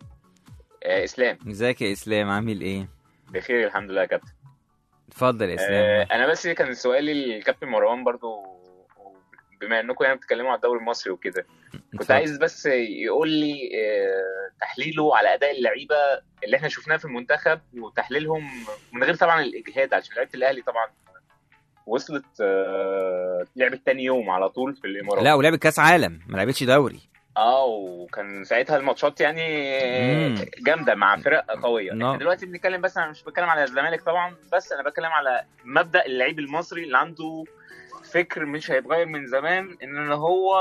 آه اسلام ازيك يا اسلام عامل ايه بخير الحمد لله يا كابتن اتفضل يا آه اسلام انا بس كان سؤالي للكابتن مروان برضو بما انكم يعني بتتكلموا على الدوري المصري وكده كنت اتفضل. عايز بس يقول لي آه تحليله على اداء اللعيبه اللي احنا شفناه في المنتخب وتحليلهم من غير طبعا الاجهاد عشان لعيبه الاهلي طبعا وصلت آه لعبت تاني يوم على طول في الامارات لا ولعبت كاس عالم ما لعبتش دوري اه وكان ساعتها الماتشات يعني مم. جامده مع فرق قويه نعم. احنا دلوقتي بنتكلم بس انا مش بتكلم على الزمالك طبعا بس انا بتكلم على مبدا اللعيب المصري اللي عنده فكر مش هيتغير من زمان ان هو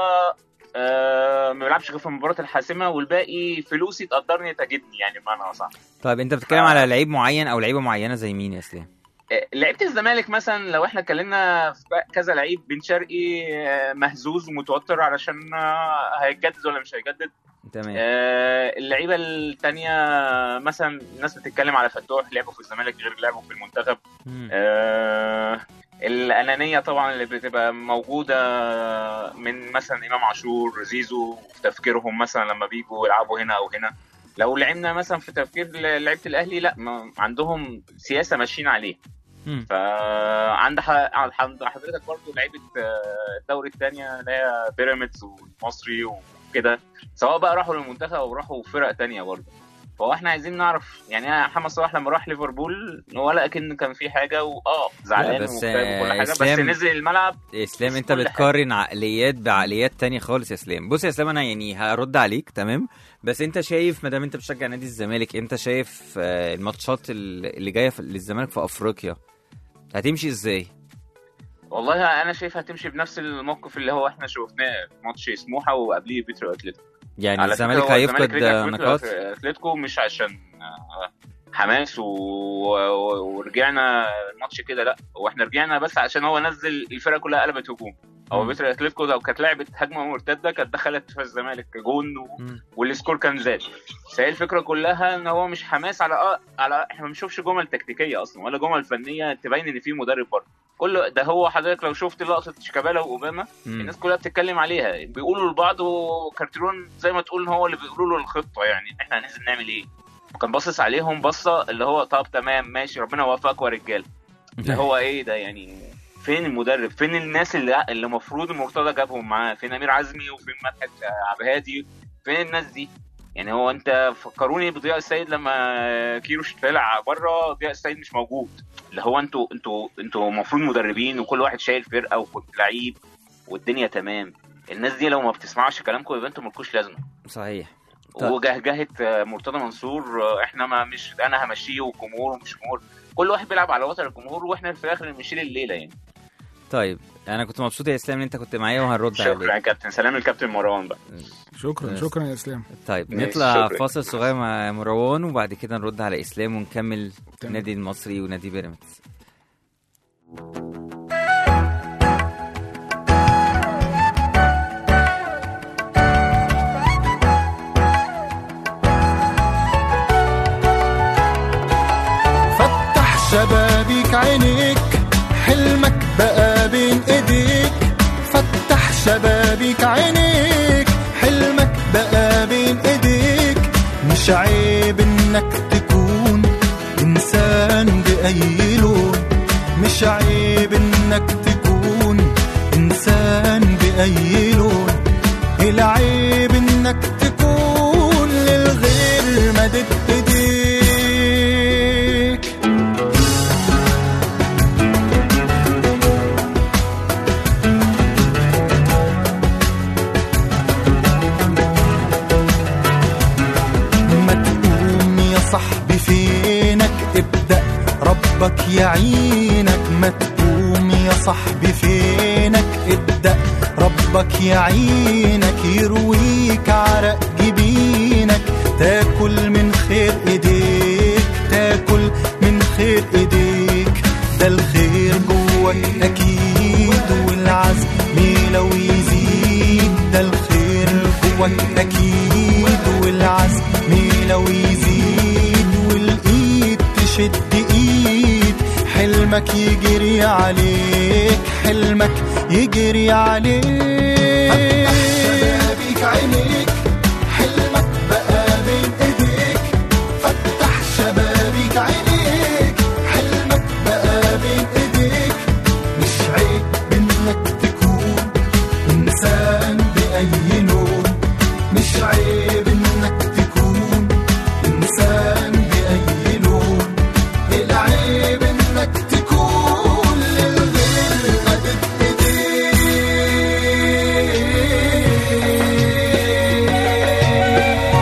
آه ما بيلعبش غير في المباراه الحاسمه والباقي فلوسي تقدرني تجدني يعني بمعنى اصح طيب انت بتتكلم على لعيب معين او لعيبه معينه زي مين يا اسلام آه، لعيبه الزمالك مثلا لو احنا اتكلمنا في كذا لعيب بن شرقي آه، مهزوز ومتوتر علشان آه، هيجدد ولا مش هيجدد تمام آه، اللعيبه التانية مثلا الناس بتتكلم على فتوح لعبه في الزمالك غير لعبه في المنتخب مم. آه، الانانيه طبعا اللي بتبقى موجوده من مثلا امام عاشور زيزو في تفكيرهم مثلا لما بيجوا يلعبوا هنا او هنا لو لعبنا مثلا في تفكير لعيبه الاهلي لا ما عندهم سياسه ماشيين عليه مم. فعند ح- عند حضرتك برضو لعيبه آه، الدوري الثانيه اللي هي بيراميدز والمصري وكده سواء بقى راحوا للمنتخب او راحوا فرق تانية برضو فهو احنا عايزين نعرف يعني أنا محمد صلاح لما راح ليفربول ولا اكن كان في حاجه واه زعلان بس، ومكتئب وكل آه، حاجه بس إسلام- نزل الملعب يا اسلام انت كل حاجة. بتقارن عقليات بعقليات تانية خالص يا اسلام بص يا اسلام انا يعني هرد عليك تمام بس انت شايف ما دام انت بتشجع نادي الزمالك انت شايف آه، الماتشات ال- اللي جايه في- للزمالك في افريقيا هتمشي ازاي والله انا شايف هتمشي بنفس الموقف اللي هو احنا شفناه في ماتش سموحه وقبليه بيترو اتلتيكو يعني على فكرة الزمالك هو هيفقد رجع آه، في نقاط اتلتيكو مش عشان آه، حماس و... و... ورجعنا الماتش كده لا هو احنا رجعنا بس عشان هو نزل الفرقه كلها قلبت هجوم هو مم. بيتر اتلتيكو لو كانت لعبت هجمه مرتده كانت دخلت في الزمالك جون و... مم. والسكور كان زاد بس هي الفكره كلها ان هو مش حماس على آه على احنا ما بنشوفش جمل تكتيكيه اصلا ولا جمل فنيه تبين ان في مدرب برضه كل ده هو حضرتك لو شفت لقطه شيكابالا واوباما مم. الناس كلها بتتكلم عليها بيقولوا لبعض وكارتيرون زي ما تقول هو اللي بيقولوا له الخطه يعني احنا هننزل نعمل ايه وكان باصص عليهم بصه اللي هو طب تمام ماشي ربنا يوفقك يا رجاله اللي هو ايه ده يعني فين المدرب فين الناس اللي اللي المفروض المرتضى جابهم معاه فين امير عزمي وفين مدحت عبد الهادي فين الناس دي يعني هو انت فكروني بضياء السيد لما كيروش طلع بره ضياء السيد مش موجود اللي هو انتوا انتوا انتوا المفروض مدربين وكل واحد شايل فرقه وكل لعيب والدنيا تمام الناس دي لو ما بتسمعش كلامكم يبقى انتوا مالكوش لازمه صحيح طيب. وجهجهه آه، مرتضى منصور آه، احنا ما مش انا همشيه والجمهور ومش جمهور كل واحد بيلعب على وتر الجمهور واحنا في الاخر نمشي الليله يعني طيب انا كنت مبسوط يا اسلام ان انت كنت معايا وهنرد شكرا عليك يا كابتن سلام الكابتن مروان بقى شكرا بس. شكرا يا اسلام طيب ماشي، نطلع شكرا. فاصل صغير مع مروان وبعد كده نرد على اسلام ونكمل تمام. نادي المصري ونادي بيراميدز فتح شبابيك عينيك حلمك بقى بين ايديك فتح شبابيك عينيك حلمك بقى بين ايديك مش عيب انك تكون انسان باي لون مش عيب انك تكون انسان باي لون العيب انك تكون للغير مدد ايديك ما تقوم يا صاحبي فينك ابدأ ربك يعينك ما تقوم يا صاحبي فينك ابدأ ربك يعينك يرويك عرق جبينك تاكل من خير ايديك تاكل من خير ايديك ده الخير جواك اكيد والعزم لو يزيد ده الخير جواك اكيد والعزم لو يزيد والايد تشد ايد حلمك يجري عليك حلمك يجري عليك فتح شبابيك عينيك حلمك بقى بين ايديك فتح شبابيك عينيك حلمك بقى بين ايديك مش عيب انك تكون انسان باي لون مش عيب انك تكون انسان باي لون العيب انك تكون للغير مدد ايديك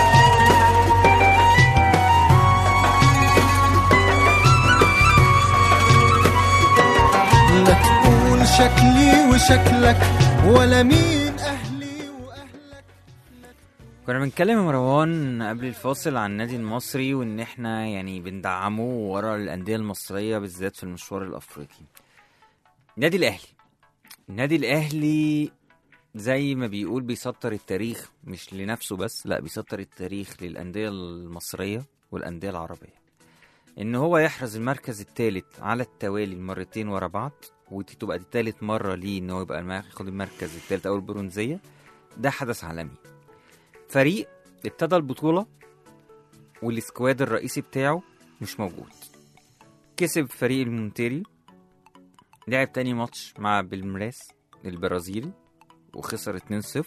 لا تقول شكلي وشكلك ولا مين اهلي واهلك كنا بنتكلم يا مروان قبل الفاصل عن النادي المصري وان احنا يعني بندعمه ورا الانديه المصريه بالذات في المشوار الافريقي النادي الاهلي النادي الاهلي زي ما بيقول بيسطر التاريخ مش لنفسه بس لا بيسطر التاريخ للانديه المصريه والانديه العربيه ان هو يحرز المركز الثالث على التوالي مرتين ورا بعض ودي تبقى دي تالت مره ليه ان هو يبقى المر- ياخد المركز الثالث او البرونزيه ده حدث عالمي فريق ابتدى البطولة والسكواد الرئيسي بتاعه مش موجود كسب فريق المونتيري لعب تاني ماتش مع بالمراس البرازيلي وخسر 2-0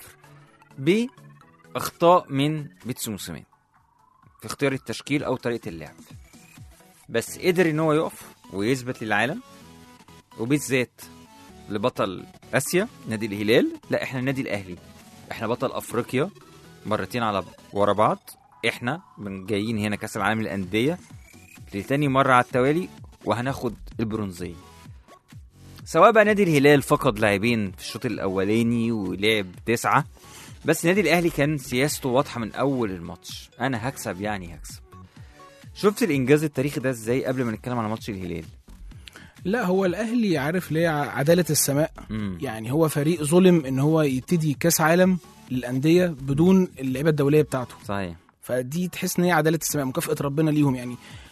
بأخطاء من بيتسو موسيماني في اختيار التشكيل أو طريقة اللعب بس قدر إن هو يقف ويثبت للعالم وبالذات لبطل آسيا نادي الهلال لا احنا النادي الأهلي احنا بطل أفريقيا مرتين على ورا بعض احنا من جايين هنا كاس العالم للانديه لتاني مره على التوالي وهناخد البرونزيه سواء بقى نادي الهلال فقد لاعبين في الشوط الاولاني ولعب تسعه بس النادي الاهلي كان سياسته واضحه من اول الماتش انا هكسب يعني هكسب شفت الانجاز التاريخي ده ازاي قبل ما نتكلم على ماتش الهلال لا هو الاهلي عارف ليه ع- عداله السماء امم يعني هو فريق ظلم ان هو يبتدي كاس عالم للانديه بدون اللعيبه الدوليه بتاعته صحيح فدي تحس ان هي عداله السماء مكافاه ربنا ليهم يعني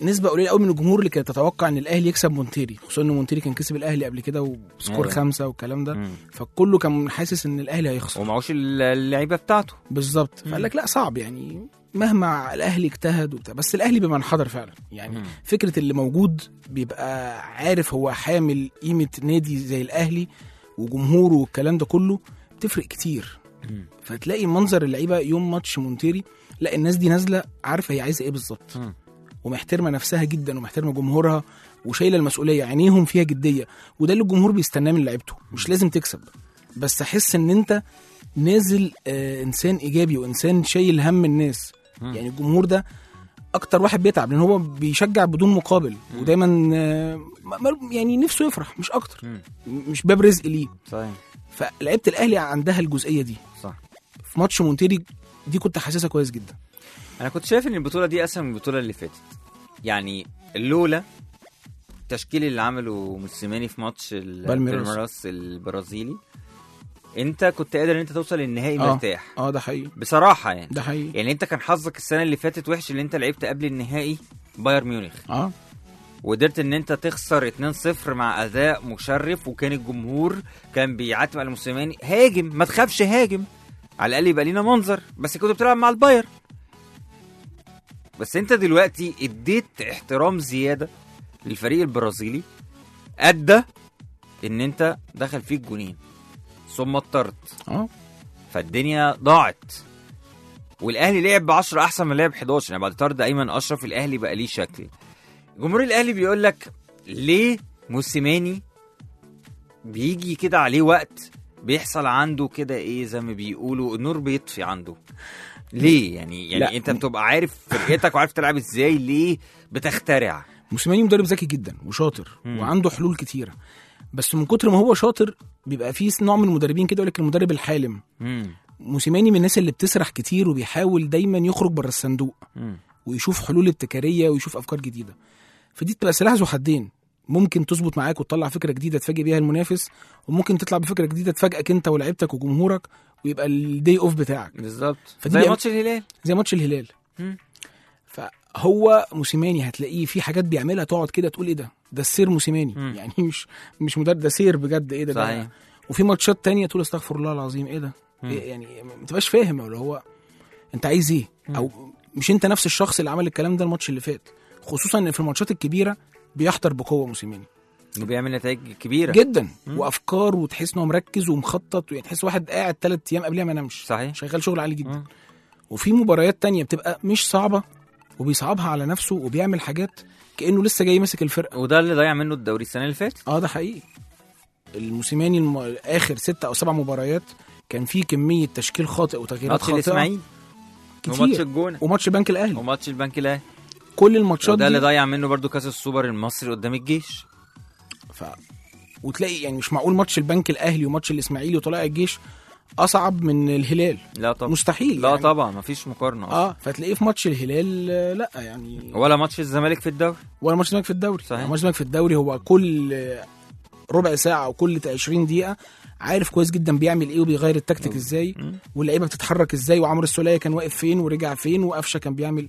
نسبه قليله قوي من الجمهور اللي كانت تتوقع ان الاهلي يكسب مونتيري خصوصا ان مونتيري كان كسب الاهلي قبل كده وسكور أيوة. خمسه والكلام ده مم. فكله كان حاسس ان الاهلي هيخسر ومعوش اللعيبه بتاعته بالظبط فقال لك لا صعب يعني مهما الاهلي اجتهد وبتاع بس الاهلي بيبقى انحدر فعلا يعني مم. فكره اللي موجود بيبقى عارف هو حامل قيمه نادي زي الاهلي وجمهوره والكلام ده كله بتفرق كتير مم. فتلاقي منظر اللعيبه يوم ماتش مونتيري لا الناس دي نازله عارفه هي عايزه ايه بالظبط مم. ومحترمه نفسها جدا ومحترمه جمهورها وشايله المسؤوليه عينيهم فيها جديه وده اللي الجمهور بيستناه من لعيبته مش لازم تكسب بس احس ان انت نازل آه انسان ايجابي وانسان شايل هم الناس مم. يعني الجمهور ده اكتر واحد بيتعب لان هو بيشجع بدون مقابل ودايما آه ما- ما- يعني نفسه يفرح مش اكتر مم. مش باب رزق ليه صحيح فلعيبه الاهلي عندها الجزئيه دي صح في ماتش مونتيري دي كنت حاسسها كويس جدا انا كنت شايف ان البطوله دي اسهل من البطوله اللي فاتت يعني لولا التشكيل اللي عمله موسيماني في ماتش ال- بالميراس. بالميراس البرازيلي انت كنت قادر ان انت توصل للنهائي آه. مرتاح اه ده حقيقي بصراحه يعني ده حقيقي يعني انت كان حظك السنه اللي فاتت وحش اللي انت لعبت قبل النهائي بايرن ميونخ اه وقدرت ان انت تخسر 2-0 مع اداء مشرف وكان الجمهور كان بيعتم على موسيماني هاجم ما تخافش هاجم على الاقل يبقى لينا منظر بس كنت بتلعب مع الباير بس انت دلوقتي اديت احترام زياده للفريق البرازيلي ادى ان انت دخل فيك جونين ثم اضطرت اه فالدنيا ضاعت والاهلي لعب ب 10 احسن من لعب 11 يعني بعد طرد ايمن اشرف الاهلي بقى ليه شكل جمهور الاهلي بيقول لك ليه موسيماني بيجي كده عليه وقت بيحصل عنده كده ايه زي ما بيقولوا النور بيطفي عنده ليه يعني يعني لا. انت بتبقى عارف فرقتك وعارف تلعب ازاي ليه بتخترع موسيماني مدرب ذكي جدا وشاطر مم. وعنده حلول كتيره بس من كتر ما هو شاطر بيبقى فيه نوع من المدربين كده يقول لك المدرب الحالم مم. موسيماني من الناس اللي بتسرح كتير وبيحاول دايما يخرج بره الصندوق مم. ويشوف حلول ابتكاريه ويشوف افكار جديده فدي بتبقى سلاح ذو حدين ممكن تظبط معاك وتطلع فكره جديده تفاجئ بيها المنافس وممكن تطلع بفكره جديده تفاجئك انت ولاعيبتك وجمهورك ويبقى الدي اوف بتاعك بالظبط فدي زي بيعمل- ماتش الهلال زي ماتش الهلال مم. فهو موسيماني هتلاقيه في حاجات بيعملها تقعد كده تقول ايه ده ده السير موسيماني مم. يعني مش مش مدرب ده سير بجد ايه ده ده صحيح وفي ماتشات تانية تقول استغفر الله العظيم ايه ده مم. إيه يعني ما تبقاش فاهم اللي هو انت عايز ايه مم. او مش انت نفس الشخص اللي عمل الكلام ده الماتش اللي فات خصوصا ان في الماتشات الكبيره بيحضر بقوه موسيماني وبيعمل نتائج كبيره جدا مم. وافكار وتحس ان هو مركز ومخطط يعني تحس واحد قاعد ثلاث ايام قبلها ما نامش صحيح شغال شغل عالي جدا مم. وفي مباريات تانية بتبقى مش صعبه وبيصعبها على نفسه وبيعمل حاجات كانه لسه جاي ماسك الفرقه وده اللي ضيع منه الدوري السنه اللي فاتت اه ده حقيقي الموسيماني الم... اخر ستة او سبع مباريات كان في كميه تشكيل خاطئ وتغييرات ماتش خاطئه الاسماعيلي وماتش كتير الجونه وماتش البنك الاهلي وماتش البنك الاهلي كل الماتشات وده اللي دي ضيع منه برضو كاس السوبر المصري قدام الجيش ف... وتلاقي يعني مش معقول ماتش البنك الاهلي وماتش الاسماعيلي وطلائع الجيش اصعب من الهلال لا طبعا مستحيل لا يعني. طبعا مفيش مقارنه أصلاً. اه فتلاقيه في ماتش الهلال آه، لا يعني ولا ماتش الزمالك في الدوري ولا ماتش الزمالك في الدوري صحيح. يعني ماتش الزمالك في الدوري هو كل آه، ربع ساعه او كل 20 دقيقه عارف كويس جدا بيعمل ايه وبيغير التكتيك ازاي مم. واللعيبه بتتحرك ازاي وعمرو السوليه كان واقف فين ورجع فين وقفشه كان بيعمل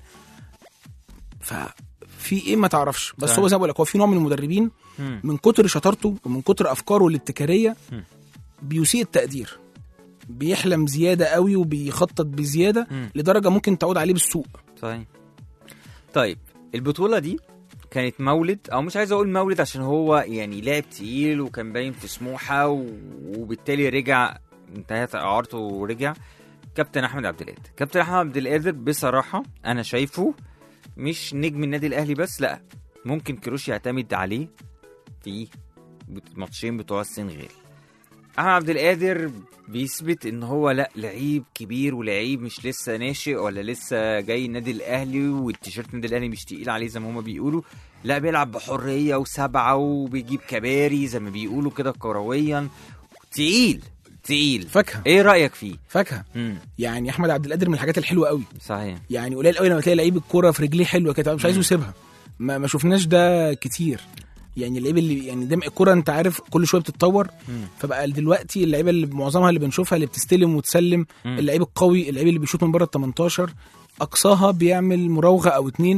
ففي ايه ما تعرفش بس صحيح. هو زي ما بقول لك هو في نوع من المدربين مم. من كتر شطارته ومن كتر افكاره الابتكاريه مم. بيسيء التقدير بيحلم زياده قوي وبيخطط بزياده مم. لدرجه ممكن تعود عليه بالسوء صحيح طيب البطوله دي كانت مولد او مش عايز اقول مولد عشان هو يعني لاعب تقيل وكان باين في سموحه و... وبالتالي رجع انتهت اعارته ورجع كابتن احمد عبد القادر كابتن احمد عبد القادر بصراحه انا شايفه مش نجم النادي الاهلي بس لا ممكن كروش يعتمد عليه في ماتشين بتوع السنغال احمد عبد القادر بيثبت ان هو لا لعيب كبير ولعيب مش لسه ناشئ ولا لسه جاي النادي الاهلي والتيشيرت النادي الاهلي مش تقيل عليه زي ما هما بيقولوا لا بيلعب بحريه وسبعه وبيجيب كباري زي ما بيقولوا كده كرويا تقيل تقيل فاكهه ايه رايك فيه فاكهه امم يعني احمد عبد القادر من الحاجات الحلوه قوي صحيح يعني قليل قوي لما تلاقي لعيب الكوره في رجليه حلوه كده مش عايزه مم. يسيبها ما, ما شفناش ده كتير يعني اللعيب اللي يعني ده الكوره انت عارف كل شويه بتتطور مم. فبقى دلوقتي اللعيبه اللي معظمها اللي بنشوفها اللي بتستلم وتسلم مم. اللعيب القوي اللعيب اللي بيشوط من بره ال 18 اقصاها بيعمل مراوغه او اتنين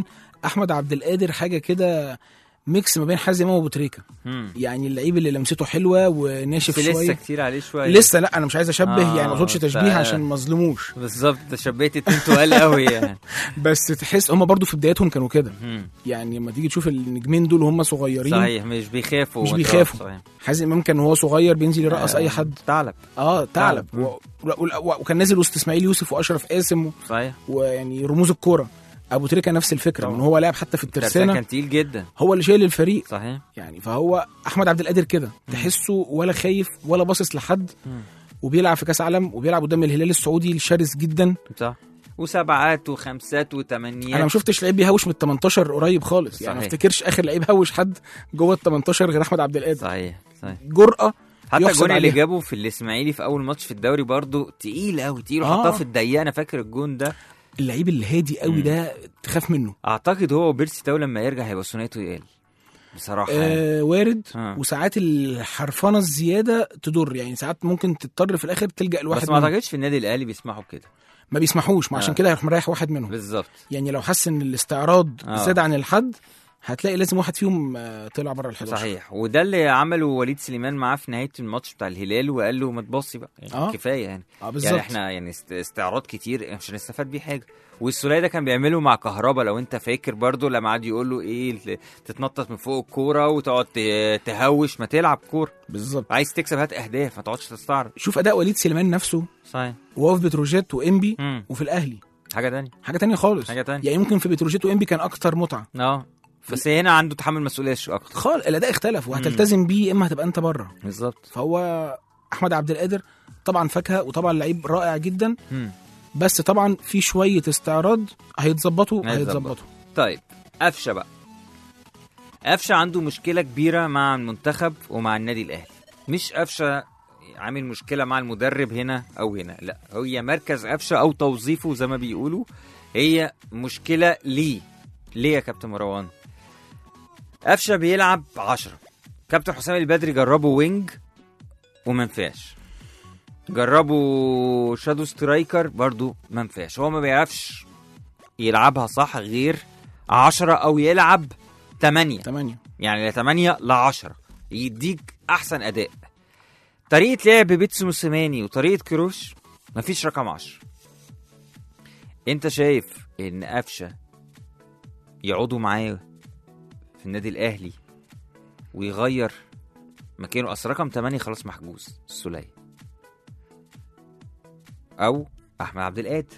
احمد عبد القادر حاجه كده ميكس ما بين حازم امام وابو تريكه مم. يعني اللعيب اللي لمسته حلوه وناشف بس لسه شويه كتير عليه شويه لسه لا انا مش عايز اشبه آه، يعني ما اقصدش تشبيه ف- عشان ما اظلموش بالظبط ده شبيت اتنين تقال قوي يعني بس تحس هم برضو في بدايتهم كانوا كده مم. يعني لما تيجي تشوف النجمين دول وهم صغيرين صحيح مش بيخافوا مش ومتراف، بيخافوا. صحيح. حازم امام كان وهو صغير بينزل يرقص آه، اي حد ثعلب اه ثعلب ثعلب. و- و- و- وكان نازل وسط اسماعيل يوسف واشرف قاسم و- صحيح ويعني رموز الكوره ابو تريكه نفس الفكره طبعا. من هو لاعب حتى في الترسانة الترسانه كان تقيل جدا هو اللي شايل الفريق صحيح يعني فهو احمد عبد القادر كده تحسه ولا خايف ولا باصص لحد مم. وبيلعب في كاس عالم وبيلعب قدام الهلال السعودي الشرس جدا صح وسبعات وخمسات وثمانيات انا ما شفتش لعيب بيهوش من ال 18 قريب خالص يعني ما صحيح. افتكرش اخر لعيب هوش حد جوه ال 18 غير احمد عبد القادر صحيح صحيح جرأه حتى يحسب الجون اللي عليها. جابه في الاسماعيلي في اول ماتش في الدوري برضو تقيل قوي تقيل آه. وحطها في الضيقه انا فاكر الجون ده اللعيب الهادي قوي مم. ده تخاف منه اعتقد هو وبيرسي تاو لما يرجع هيبقى ثنائيته يقل بصراحه يعني. آه وارد آه. وساعات الحرفنه الزياده تضر يعني ساعات ممكن تضطر في الاخر تلجا لواحد بس ما منهم. اعتقدش في النادي الاهلي بيسمحوا بكده ما بيسمحوش ما عشان آه. كده هيروح مريح واحد منهم بالظبط يعني لو حس ان الاستعراض آه. زاد عن الحد هتلاقي لازم واحد فيهم آه، طلع بره ال 11 صحيح وده اللي عمله وليد سليمان معاه في نهايه الماتش بتاع الهلال وقال له ما تبصي بقى يعني آه. كفايه يعني اه بالظبط يعني احنا يعني است- استعراض كتير مش هنستفاد بيه حاجه والسوليه ده كان بيعمله مع كهربا لو انت فاكر برضو لما قعد يقول له ايه ال- تتنطط من فوق الكوره وتقعد ت- تهوش ما تلعب كوره بالظبط عايز تكسب هات اهداف ما تقعدش تستعرض شوف اداء وليد سليمان نفسه صحيح وهو في بتروجيت وانبي مم. وفي الاهلي حاجه تانية حاجه تانية خالص حاجه تانية يعني ممكن في بتروجيت وانبي كان اكتر متعه اه بس هنا عنده تحمل مسؤوليه شو اكتر خالص الاداء اختلف وهتلتزم بيه يا اما هتبقى انت بره بالظبط فهو احمد عبد القادر طبعا فاكهه وطبعا لعيب رائع جدا مم. بس طبعا في شويه استعراض هيتظبطوا هيتظبطوا. هيتظبطوا طيب قفشه بقى قفشه عنده مشكله كبيره مع المنتخب ومع النادي الاهلي مش قفشه عامل مشكله مع المدرب هنا او هنا لا هي مركز قفشه او توظيفه زي ما بيقولوا هي مشكله ليه ليه يا كابتن مروان قفشه بيلعب عشرة كابتن حسام البدري جربه وينج وما نفعش جربوا شادو سترايكر برضو ما نفعش هو ما بيعرفش يلعبها صح غير عشرة او يلعب تمانية 8 يعني لا 8 ل 10 يديك احسن اداء طريقه لعب بيتسو موسيماني وطريقه كروش مفيش رقم 10 انت شايف ان قفشه يقعدوا معاه في النادي الاهلي ويغير مكانه اصل رقم 8 خلاص محجوز السوليه او احمد عبد القادر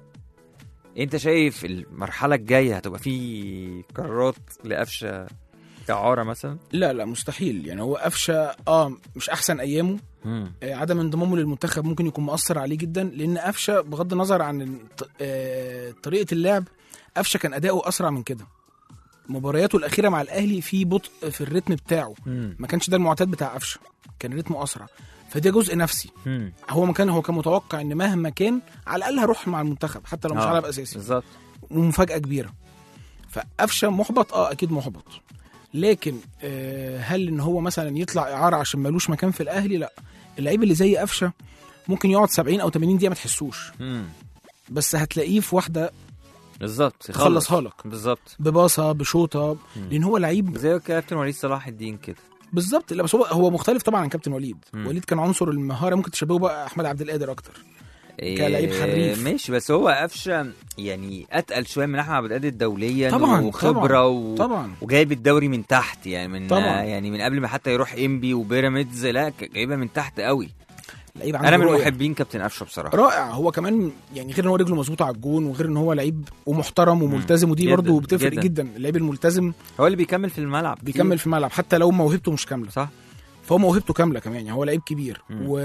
انت شايف المرحله الجايه هتبقى في قرارات لقفشه كعاره مثلا لا لا مستحيل يعني هو قفشه اه مش احسن ايامه مم. آه، عدم انضمامه للمنتخب ممكن يكون مؤثر عليه جدا لان قفشه بغض النظر عن الط- آه، طريقه اللعب قفشه كان اداؤه اسرع من كده مبارياته الاخيره مع الاهلي في بطء في الريتم بتاعه مم. ما كانش ده المعتاد بتاع قفشه كان رتمه اسرع فده جزء نفسي مم. هو ما كان هو كان متوقع ان مهما كان على الاقل هروح مع المنتخب حتى لو مش آه، هلعب اساسي بالظبط ومفاجاه كبيره فقفشه محبط اه اكيد محبط لكن آه هل ان هو مثلا يطلع اعاره عشان ملوش مكان في الاهلي لا اللعيب اللي زي قفشه ممكن يقعد 70 او 80 دقيقه ما تحسوش مم. بس هتلاقيه في واحده بالظبط يخلصها لك بالظبط بباصه بشوطه لان هو لعيب زي كابتن وليد صلاح الدين كده بالظبط لا بس هو هو مختلف طبعا عن كابتن وليد مم. وليد كان عنصر المهاره ممكن تشبهه بقى احمد عبد القادر اكتر كلاعب إيه، حريف. ماشي بس هو قفشه يعني اتقل شويه من احمد عبد القادر دوليا طبعا وخبره طبعا, و... طبعا وجايب الدوري من تحت يعني من طبعا. يعني من قبل ما حتى يروح انبي وبيراميدز لا ك- جايبها من تحت قوي لعيب عنده انا من رؤية. محبين كابتن قفشه بصراحه رائع هو كمان يعني غير ان هو رجله مظبوطه على الجون وغير ان هو لعيب ومحترم وملتزم ودي جداً، برضه بتفرق جداً. جدا اللعيب الملتزم هو اللي بيكمل في الملعب بيكمل في الملعب حتى لو موهبته مش كامله صح فهو موهبته كامله كمان يعني هو لعيب كبير مم. و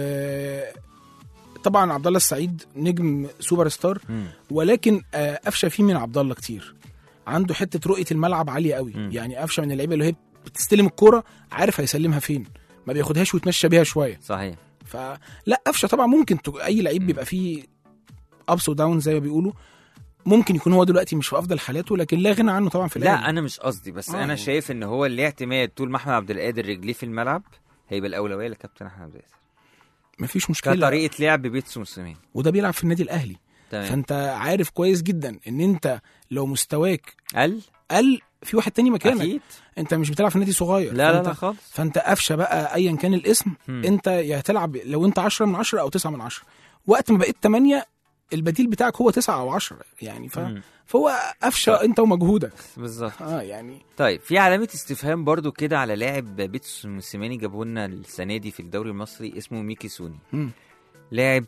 طبعا عبد الله السعيد نجم سوبر ستار مم. ولكن آه، قفشه فيه من عبد الله كتير عنده حته رؤيه الملعب عاليه قوي مم. يعني قفشه من اللعيبه اللي هي بتستلم الكوره عارف هيسلمها فين ما بياخدهاش ويتمشى بيها شويه صحيح فلا قفشه طبعا ممكن ت... اي لعيب مم. بيبقى فيه ابس وداون زي ما بيقولوا ممكن يكون هو دلوقتي مش في افضل حالاته لكن لا غنى عنه طبعا في لا الاهلي انا مش قصدي بس آه. انا شايف ان هو الاعتماد طول ما احمد عبد القادر رجليه في الملعب هيبقى الاولويه لكابتن احمد عبد القادر مفيش مشكله كطريقه لعب بيتسو موسيماني وده بيلعب في النادي الاهلي تمام فانت عارف كويس جدا ان انت لو مستواك قال قال في واحد تاني مكانك اكيد انت مش بتلعب في نادي صغير لا لا فانت لا خالص فانت قفشه بقى ايا كان الاسم مم. انت يا هتلعب لو انت 10 من 10 او 9 من 10 وقت ما بقيت 8 البديل بتاعك هو 9 او 10 يعني ف... مم. فهو قفشه انت ومجهودك بالظبط اه يعني طيب في علامة استفهام برضو كده على لاعب بيتسو موسيماني جابه لنا السنة دي في الدوري المصري اسمه ميكي سوني مم. لاعب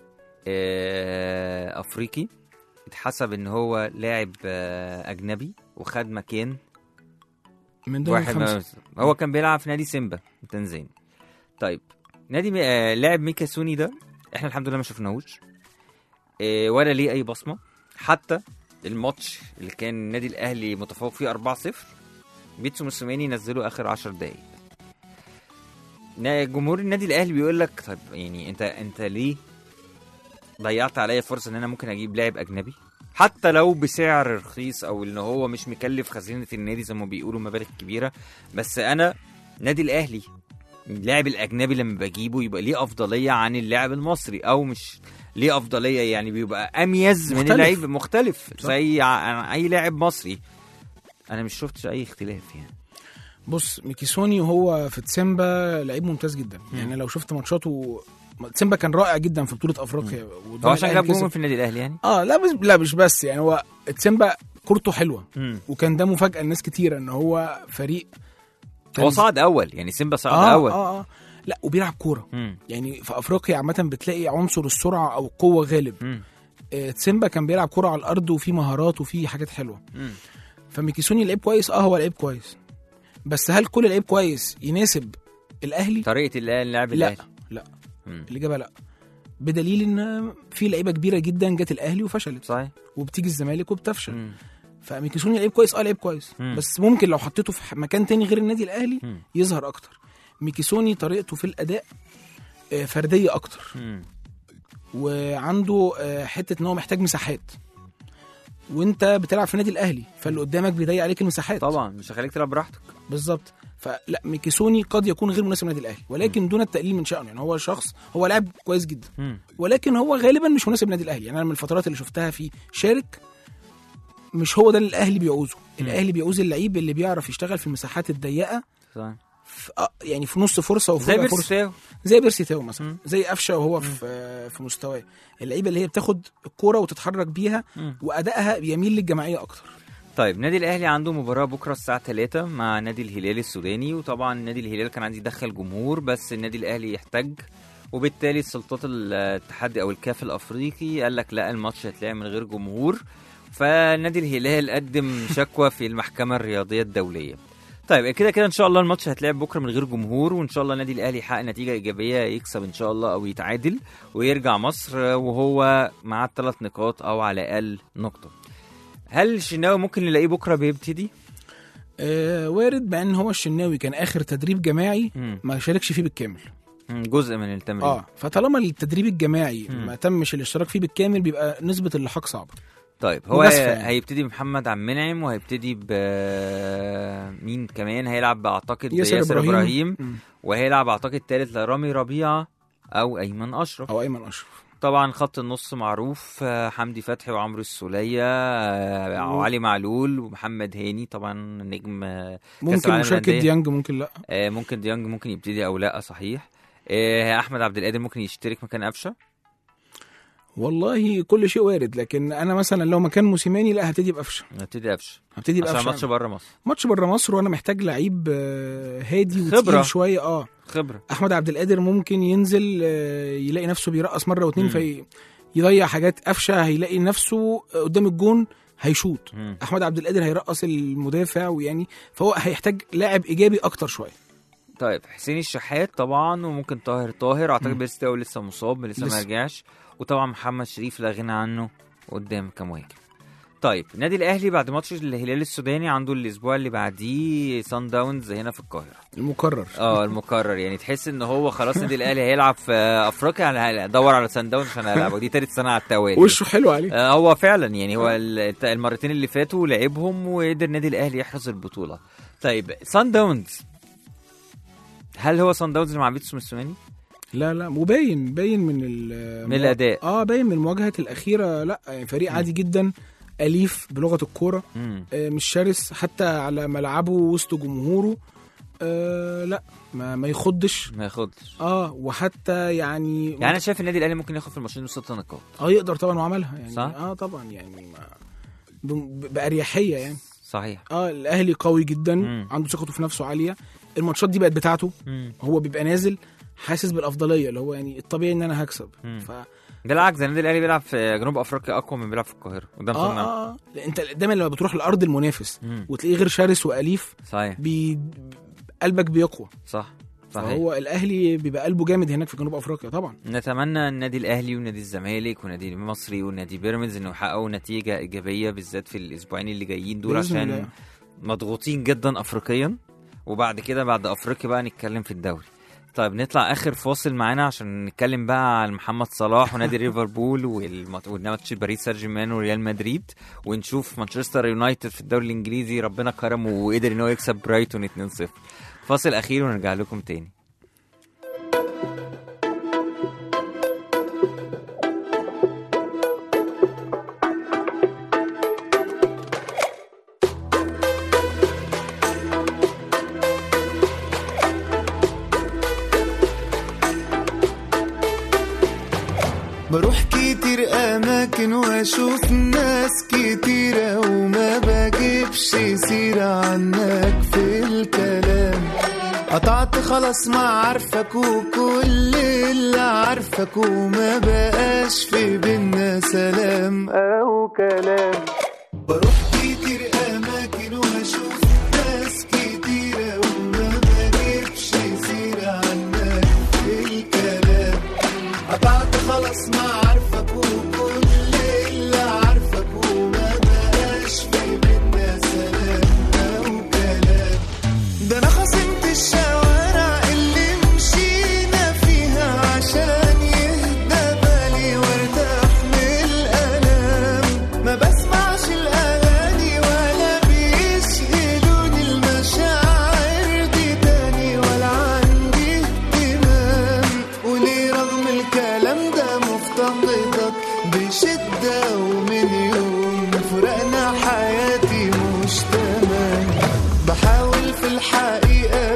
آه، أفريقي اتحسب ان هو لاعب آه، أجنبي وخد مكان من ضمن واحد الخمسه ما هو كان بيلعب في نادي سيمبا تنزانيا طيب نادي مي... آه لاعب ميكا سوني ده احنا الحمد لله ما شفناهوش آه ولا ليه اي بصمه حتى الماتش اللي كان النادي الاهلي متفوق فيه 4-0 بيتسو موسيماني نزله اخر 10 دقايق نا- جمهور النادي الاهلي بيقول لك طب يعني انت انت ليه ضيعت عليا فرصه ان انا ممكن اجيب لاعب اجنبي حتى لو بسعر رخيص او ان هو مش مكلف خزينه النادي زي ما بيقولوا مبالغ كبيره بس انا نادي الاهلي اللاعب الاجنبي لما بجيبه يبقى ليه افضليه عن اللاعب المصري او مش ليه افضليه يعني بيبقى اميز من مختلف. اللعيب مختلف صح. زي ع- اي لاعب مصري انا مش شفتش اي اختلاف يعني بص ميكيسوني وهو في تسيمبا لعيب ممتاز جدا يعني لو شفت ماتشاته تسيمبا كان رائع جدا في بطوله افريقيا وده هو عشان الأهلي جاب كسب. جون في النادي الاهلي يعني اه لا بس لا مش بس يعني هو تسيمبا كورته حلوه مم. وكان ده مفاجاه لناس كتيره ان هو فريق هو صعد اول يعني سيمبا صعد آه اول اه اه لا وبيلعب كوره مم. يعني في افريقيا عامه بتلاقي عنصر السرعه او القوه غالب مم. آه تسيمبا كان بيلعب كوره على الارض وفي مهارات وفي حاجات حلوه مم. فميكيسوني لعيب كويس اه هو لعيب كويس بس هل كل لعيب كويس يناسب الاهلي طريقه اللاعب لا الاهلي لا مم. الاجابه لا بدليل ان في لعيبه كبيره جدا جت الاهلي وفشلت صحيح وبتيجي الزمالك وبتفشل مم. فميكيسوني لعيب كويس اه لعيب كويس مم. بس ممكن لو حطيته في مكان تاني غير النادي الاهلي مم. يظهر اكتر ميكيسوني طريقته في الاداء آه، فرديه اكتر مم. وعنده آه، حته ان هو محتاج مساحات وانت بتلعب في النادي الاهلي فاللي قدامك بيضيق عليك المساحات طبعا مش هخليك تلعب براحتك بالظبط فلا ميكيسوني قد يكون غير مناسب للنادي الاهلي ولكن دون التقليل من شأنه يعني هو شخص هو لاعب كويس جدا مم. ولكن هو غالبا مش مناسب للنادي الاهلي يعني انا من الفترات اللي شفتها فيه شارك مش هو ده اللي الاهلي بيعوزه الاهلي بيعوز اللعيب اللي بيعرف يشتغل في المساحات الضيقه صحيح في آه، يعني في نص فرصه وفي زي ربع فرصه بيرسيتاو زي بيرسي تاو مثلا مم. زي قفشه وهو في في مستواه اللعيبه اللي هي بتاخد الكوره وتتحرك بيها مم. وادائها يميل للجماعيه اكتر طيب نادي الاهلي عنده مباراه بكره الساعه 3 مع نادي الهلال السوداني وطبعا نادي الهلال كان عايز يدخل جمهور بس النادي الاهلي يحتاج وبالتالي السلطات الاتحاد او الكاف الافريقي قال لك لا الماتش هيتلعب من غير جمهور فنادي الهلال قدم شكوى في المحكمه الرياضيه الدوليه طيب كده كده ان شاء الله الماتش هيتلعب بكره من غير جمهور وان شاء الله النادي الاهلي يحقق نتيجه ايجابيه يكسب ان شاء الله او يتعادل ويرجع مصر وهو معاه ثلاث نقاط او على الاقل نقطه هل الشناوي ممكن نلاقيه بكره بيبتدي؟ آه وارد مع ان هو الشناوي كان اخر تدريب جماعي مم. ما شاركش فيه بالكامل مم، جزء من التمرين اه فطالما التدريب الجماعي مم. ما تمش الاشتراك فيه بالكامل بيبقى نسبه اللحاق صعبه طيب هو مجازفة يعني. هيبتدي بمحمد عبد المنعم وهيبتدي ب مين كمان هيلعب اعتقد ياسر ياسر إبراهيم. ابراهيم مم. وهيلعب اعتقد ثالث لرامي ربيعه او ايمن اشرف او ايمن اشرف طبعا خط النص معروف آه، حمدي فتحي وعمرو السوليه آه، مم. وعلي معلول ومحمد هاني طبعا نجم آه، ممكن العالم مشاركه للأندية. ديانج ممكن لا آه، ممكن ديانج ممكن يبتدي او لا صحيح آه، احمد عبد القادر ممكن يشترك مكان قفشه والله كل شيء وارد لكن انا مثلا لو مكان موسيماني لا هبتدي بقفشه يبتدي قفشه هبتدي عشان بقفشه ماتش بره مصر ماتش بره مصر وانا محتاج لعيب آه، هادي خبرة. وتقيل شويه اه خبره احمد عبد القادر ممكن ينزل آه، يلاقي نفسه بيرقص مره واتنين مم. في يضيع حاجات قفشه هيلاقي نفسه قدام الجون هيشوط مم. احمد عبد القادر هيرقص المدافع ويعني فهو هيحتاج لاعب ايجابي اكتر شويه طيب حسين الشحات طبعا وممكن طاهر طاهر اعتقد مم. بيرستاو لسه مصاب لسه, ما لسه. رجعش وطبعا محمد شريف لا غنى عنه قدام كمهاجم طيب النادي الاهلي بعد ماتش الهلال السوداني عنده الاسبوع اللي بعديه سان داونز هنا في القاهره المكرر اه المكرر يعني تحس ان هو خلاص النادي الاهلي هيلعب في افريقيا انا هدور على سان داونز عشان العبه دي تالت سنه على التوالي وشه حلو عليه آه، هو فعلا يعني هو ال- المرتين اللي فاتوا لعبهم وقدر النادي الاهلي يحرز البطوله طيب سان داونز هل هو سان داونز اللي مع بيتسو موسيماني؟ لا لا وباين باين من ال من الأداء. اه باين من المواجهات الاخيره لا يعني فريق عادي جدا اليف بلغه الكوره مم. آه، مش شرس حتى على ملعبه وسط جمهوره آه لا ما, ما يخضش ما ياخدش اه وحتى يعني يعني انا شايف النادي الاهلي ممكن ياخد في الماتشين دول ست نقاط اه يقدر طبعا وعملها يعني صح؟ اه طبعا يعني ما ب- باريحيه يعني صحيح اه الاهلي قوي جدا مم. عنده ثقته في نفسه عاليه الماتشات دي بقت بتاعته مم. هو بيبقى نازل حاسس بالافضليه اللي هو يعني الطبيعي ان انا هكسب مم. ف بالعكس النادي الاهلي بيلعب في جنوب افريقيا اقوى من بيلعب في القاهره قدام اه صنع اه, آه. لا، انت دايما لما بتروح لارض المنافس مم. وتلاقيه غير شرس واليف صحيح بي... قلبك بيقوى صح صحيح فهو الاهلي بيبقى قلبه جامد هناك في جنوب افريقيا طبعا نتمنى النادي الاهلي ونادي الزمالك ونادي المصري ونادي بيراميدز انه يحققوا نتيجه ايجابيه بالذات في الاسبوعين اللي جايين دول بإذن عشان الله. مضغوطين جدا افريقيا وبعد كده بعد افريقيا بقى نتكلم في الدوري طيب نطلع اخر فاصل معانا عشان نتكلم بقى عن محمد صلاح ونادي ليفربول والمات- والماتش باريس سان جيرمان وريال مدريد ونشوف مانشستر يونايتد في الدوري الانجليزي ربنا كرمه وقدر ان هو يكسب برايتون 2-0 فاصل اخير ونرجع لكم تاني بروح كتير اماكن واشوف ناس كتيرة وما بجيبش سيرة عنك في الكلام قطعت خلاص ما عارفك وكل اللي عارفك وما بقاش في بينا سلام او كلام بروح كتير اماكن واشوف ناس كتيرة وما بجيبش سيرة عنك في الكلام قطعت خلاص ما عارفك وكل اللي عارفك وما بقاش في بينا سلام او كلام ده انا خصمت الشوارع اللي مشينا فيها عشان يهدى بالي وارتاح من الالام ما بسمعش الاغاني ولا بيشغلوني المشاعر دي تاني ولا عندي اهتمام وليه رغم الكلام ده مفتقدك بشدة ومن يوم فرقنا حياتي مش تمام بحاول في الحقيقة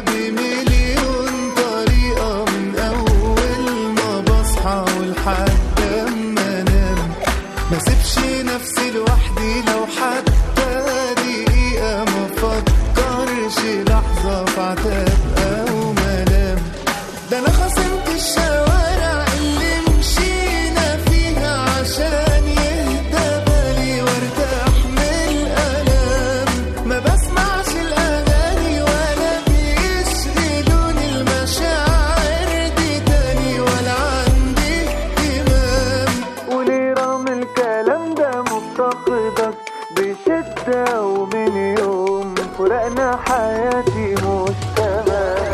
بمليون طريقة من أول ما بصحى ولحد أما أنام ما سيبش نفسي لوحدي لو حتى دقيقة ما فكرش لحظة في عتاب أو ملام ده أنا خصمت الشوارع اللي مشينا فيها عشان يهدى بالي وارتاح من الألام ما بسمعش الأغاني ولا بيشغلوني المشاعر دي تاني ولا عندي اهتمام وليه رغم الكلام ده مفتقدك بشدة ومن يوم فرقنا حياتي مش تمام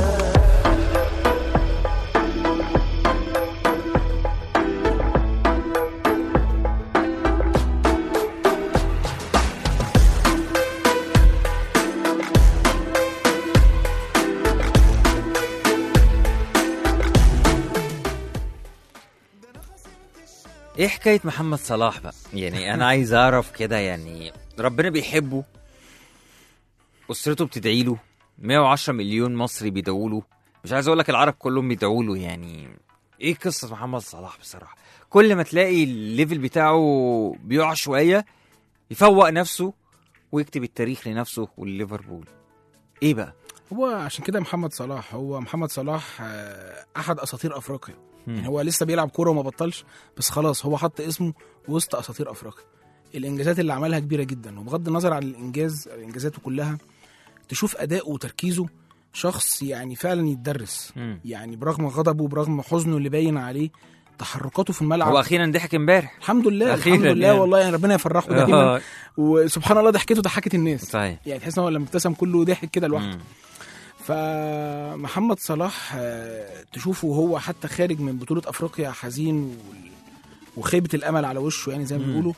ايه حكايه محمد صلاح بقى يعني انا عايز اعرف كده يعني ربنا بيحبه اسرته بتدعي له 110 مليون مصري بيدعوا له مش عايز اقول لك العرب كلهم بيدعوا له يعني ايه قصه محمد صلاح بصراحه كل ما تلاقي الليفل بتاعه بيقع شويه يفوق نفسه ويكتب التاريخ لنفسه ولليفربول ايه بقى هو عشان كده محمد صلاح هو محمد صلاح آه، احد اساطير افريقيا مم. يعني هو لسه بيلعب كوره وما بطلش بس خلاص هو حط اسمه وسط اساطير افريقيا الانجازات اللي عملها كبيره جدا وبغض النظر عن الانجاز انجازاته كلها تشوف اداؤه وتركيزه شخص يعني فعلا يتدرس مم. يعني برغم غضبه وبرغم حزنه اللي باين عليه تحركاته في الملعب هو اخيرا ضحك امبارح الحمد لله أخيراً الحمد لله يعني. والله يعني ربنا يفرحه دايما آه، وسبحان الله ضحكته ضحكت الناس صحيح يعني تحس ان هو لما ابتسم كله ضحك كده لوحده مم. فمحمد صلاح آه، تشوفه وهو حتى خارج من بطولة أفريقيا حزين وال- وخيبة الأمل على وشه يعني زي ما مم. بيقولوا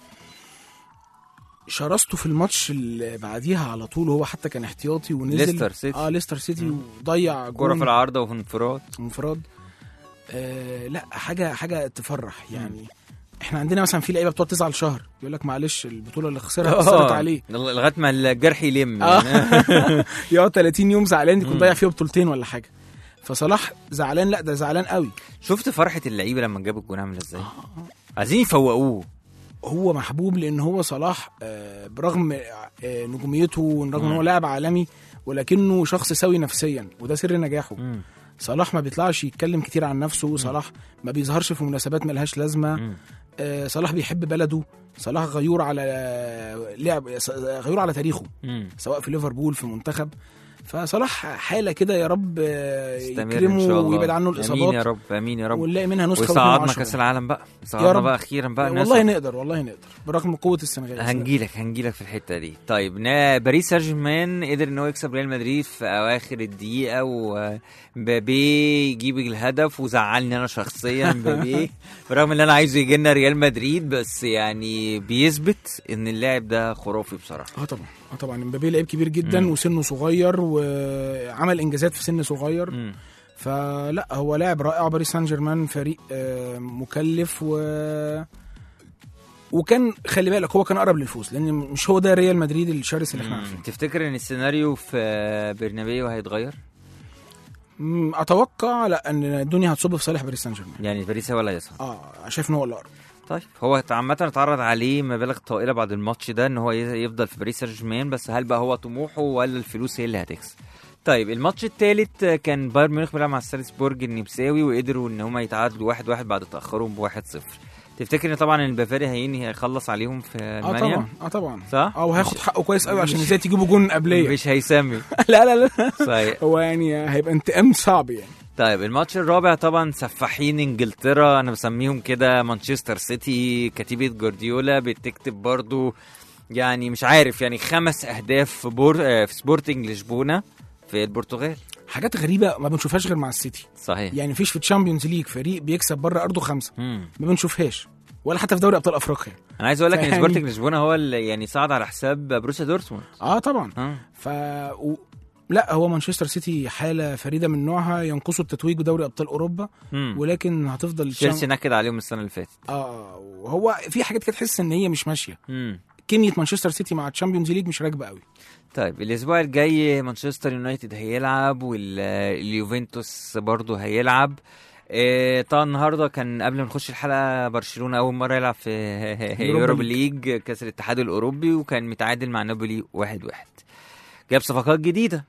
شرسته في الماتش اللي بعديها على طول وهو حتى كان احتياطي ونزل ليستر سيتي. اه ليستر سيتي مم. وضيع كرة جون في العارضة وفي انفراد انفراد آه لا حاجة حاجة تفرح يعني احنا احنا عندنا مثلا في لعيبه بتقعد تزعل شهر يقول لك معلش البطوله اللي خسرها اثرت عليه لغايه ما الجرح يلم آه. يقعد 30 يوم زعلان يكون ضيع فيها بطولتين ولا حاجه فصلاح زعلان لا ده زعلان قوي شفت فرحه اللعيبه لما جابوا الجون عامله ازاي عايزين يفوقوه هو محبوب لان هو صلاح آه، برغم آه، نجوميته ورغم ان هو لاعب عالمي ولكنه شخص سوي نفسيا وده سر نجاحه مم. صلاح ما بيطلعش يتكلم كتير عن نفسه صلاح ما بيظهرش في مناسبات ملهاش لازمه مم. آه، صلاح بيحب بلده صلاح غيور على لعب غيور على تاريخه مم. سواء في ليفربول في منتخب فصلاح حاله كده يا رب آه، استمر ان يكرمه شاء الله ويبعد عنه امين يا الاصابات رب امين يا رب ونلاقي منها نسخه ويصعدنا واتنين وعشرة. كاس العالم بقى يا صعدنا رب. بقى اخيرا بقى والله ناس نقدر والله نقدر برغم قوه السنغال هنجيلك هنجيلك في الحته دي طيب نا باريس سان جيرمان قدر ان هو يكسب ريال مدريد في اواخر الدقيقه ومبابي يجيب الهدف وزعلني انا شخصيا مبابي برغم ان انا عايزه يجي لنا ريال مدريد بس يعني بيثبت ان اللاعب ده خرافي بصراحه اه طبعا اه طبعا امبابي لعيب كبير جدا مم. وسنه صغير وعمل انجازات في سن صغير مم. فلا هو لاعب رائع باريس سان جيرمان فريق آه، مكلف و وكان خلي بالك هو كان اقرب للفوز لان مش هو ده ريال مدريد الشرس اللي احنا عارفينه مم. تفتكر ان السيناريو في برنابيو هيتغير مم، اتوقع لا ان الدنيا هتصب في صالح باريس سان جيرمان يعني باريس هو اللي هيصعد اه شايف ان هو الاقرب طيب هو عامة اتعرض عليه مبالغ طائلة بعد الماتش ده ان هو ي- يفضل في باريس سان جيرمان بس هل بقى هو طموحه ولا الفلوس هي اللي هتكسب؟ طيب الماتش الثالث كان بايرن ميونخ بيلعب مع سالزبورج النمساوي وقدروا ان هم يتعادلوا واحد واحد بعد تاخرهم بواحد صفر. تفتكر ان طبعا البافاري هينهي هيخلص عليهم في اه المانيا؟ طبعا اه طبعا صح؟ اه وهياخد حقه كويس قوي عشان ازاي تجيبوا جون قبليه مش هيسمي لا لا لا صحيح هو يعني هيبقى انتقام صعب يعني طيب الماتش الرابع طبعا سفاحين انجلترا انا بسميهم كده مانشستر سيتي كتيبه جوارديولا بتكتب برضو يعني مش عارف يعني خمس اهداف في بور آه، في سبورتنج لشبونه في البرتغال حاجات غريبه ما بنشوفهاش غير مع السيتي صحيح يعني مفيش في الشامبيونز ليج فريق بيكسب بره ارضه خمسه مم. ما بنشوفهاش ولا حتى في دوري ابطال افريقيا انا عايز اقول لك ان فيعني- سبورتنج لشبونه هو اللي يعني صعد على حساب بروسيا دورتموند اه طبعا اه ف و... لا هو مانشستر سيتي حاله فريده من نوعها ينقصوا التتويج بدوري ابطال اوروبا مم. ولكن هتفضل تشيلسي نكد عليهم السنه اللي فاتت اه وهو في حاجات كده تحس ان هي مش ماشيه مم. كيمياء مانشستر سيتي مع الشامبيونز ليج مش راكبه قوي طيب الاسبوع الجاي مانشستر يونايتد هيلعب واليوفنتوس برضه هيلعب إيه طبعا النهارده كان قبل ما نخش الحلقه برشلونه اول مره يلعب في يوروبا يوروبا ليج كاس الاتحاد الاوروبي وكان متعادل مع نابولي واحد واحد جاب صفقات جديده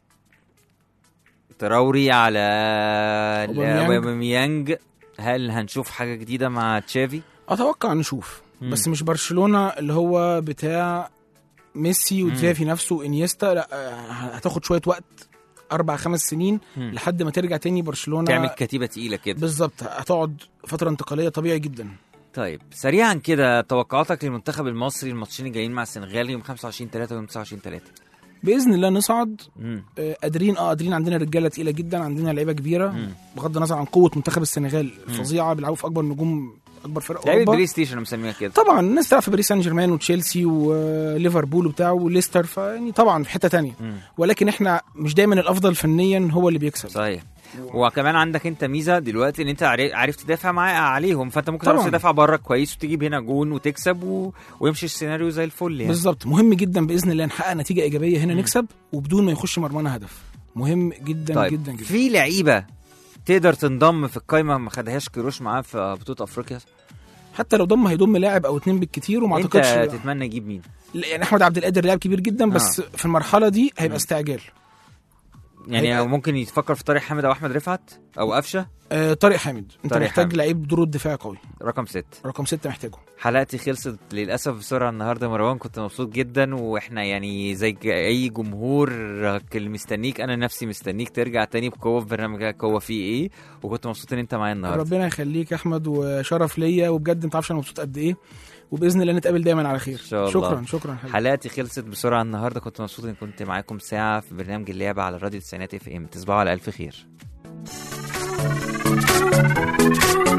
تراوري على أوباميانج. اوباميانج هل هنشوف حاجه جديده مع تشافي اتوقع نشوف مم. بس مش برشلونه اللي هو بتاع ميسي وتزافي نفسه انيستا لا آه، هتاخد شويه وقت اربع خمس سنين مم. لحد ما ترجع تاني برشلونه تعمل كتيبه تقيله كده بالظبط هتقعد فتره انتقاليه طبيعي جدا طيب سريعا كده توقعاتك للمنتخب المصري الماتشين الجايين مع السنغال يوم 25 3 ويوم 29 3 باذن الله نصعد امم آه، قادرين اه قادرين عندنا رجاله تقيله جدا عندنا لعيبه كبيره مم. بغض النظر عن قوه منتخب السنغال الفظيعه بيلعبوا في اكبر نجوم اكبر فرق لعيبه اوروبا بلاي ستيشن أنا مسميها كده طبعا الناس تلعب في باريس سان جيرمان وتشيلسي وليفربول وبتاع وليستر فيعني طبعا في حته تانية مم. ولكن احنا مش دايما الافضل فنيا هو اللي بيكسب صحيح وكمان عندك انت ميزه دلوقتي ان انت عارف عارف تدافع مع عليهم فانت ممكن طبعاً. تعرف تدافع بره كويس وتجيب هنا جون وتكسب و... ويمشي السيناريو زي الفل يعني بالظبط مهم جدا باذن الله نحقق نتيجه ايجابيه هنا نكسب وبدون ما يخش مرمانا هدف مهم جدا طيب جدا جدا في لعيبه تقدر تنضم في القايمه ما خدهاش كروش معاه في بطوله افريقيا حتى لو ضم هيضم لاعب او اتنين بالكتير وما انت اعتقدش تتمنى يجيب مين لا، يعني احمد عبد القادر لاعب كبير جدا بس في المرحله دي هيبقى استعجال يعني هيبقى- ممكن يتفكر في طارق حامد او احمد رفعت او قفشه آه طارق حامد انت طارق محتاج حامد. لعيب دور الدفاع قوي رقم ست رقم ستة محتاجه حلقتي خلصت للاسف بسرعه النهارده مروان كنت مبسوط جدا واحنا يعني زي ج- اي جمهور اللي مستنيك انا نفسي مستنيك ترجع تاني بقوه في برنامجك قوه فيه ايه وكنت مبسوط ان انت معايا النهارده ربنا يخليك يا احمد وشرف ليا وبجد انت عارفش انا مبسوط قد ايه وباذن الله نتقابل دايما على خير إن شاء الله. شكرا شكرا حبيبي. حلقتي خلصت بسرعه النهارده كنت مبسوط ان كنت معاكم ساعه في برنامج اللعبه على راديو التسعينات اف ام تصبحوا على الف خير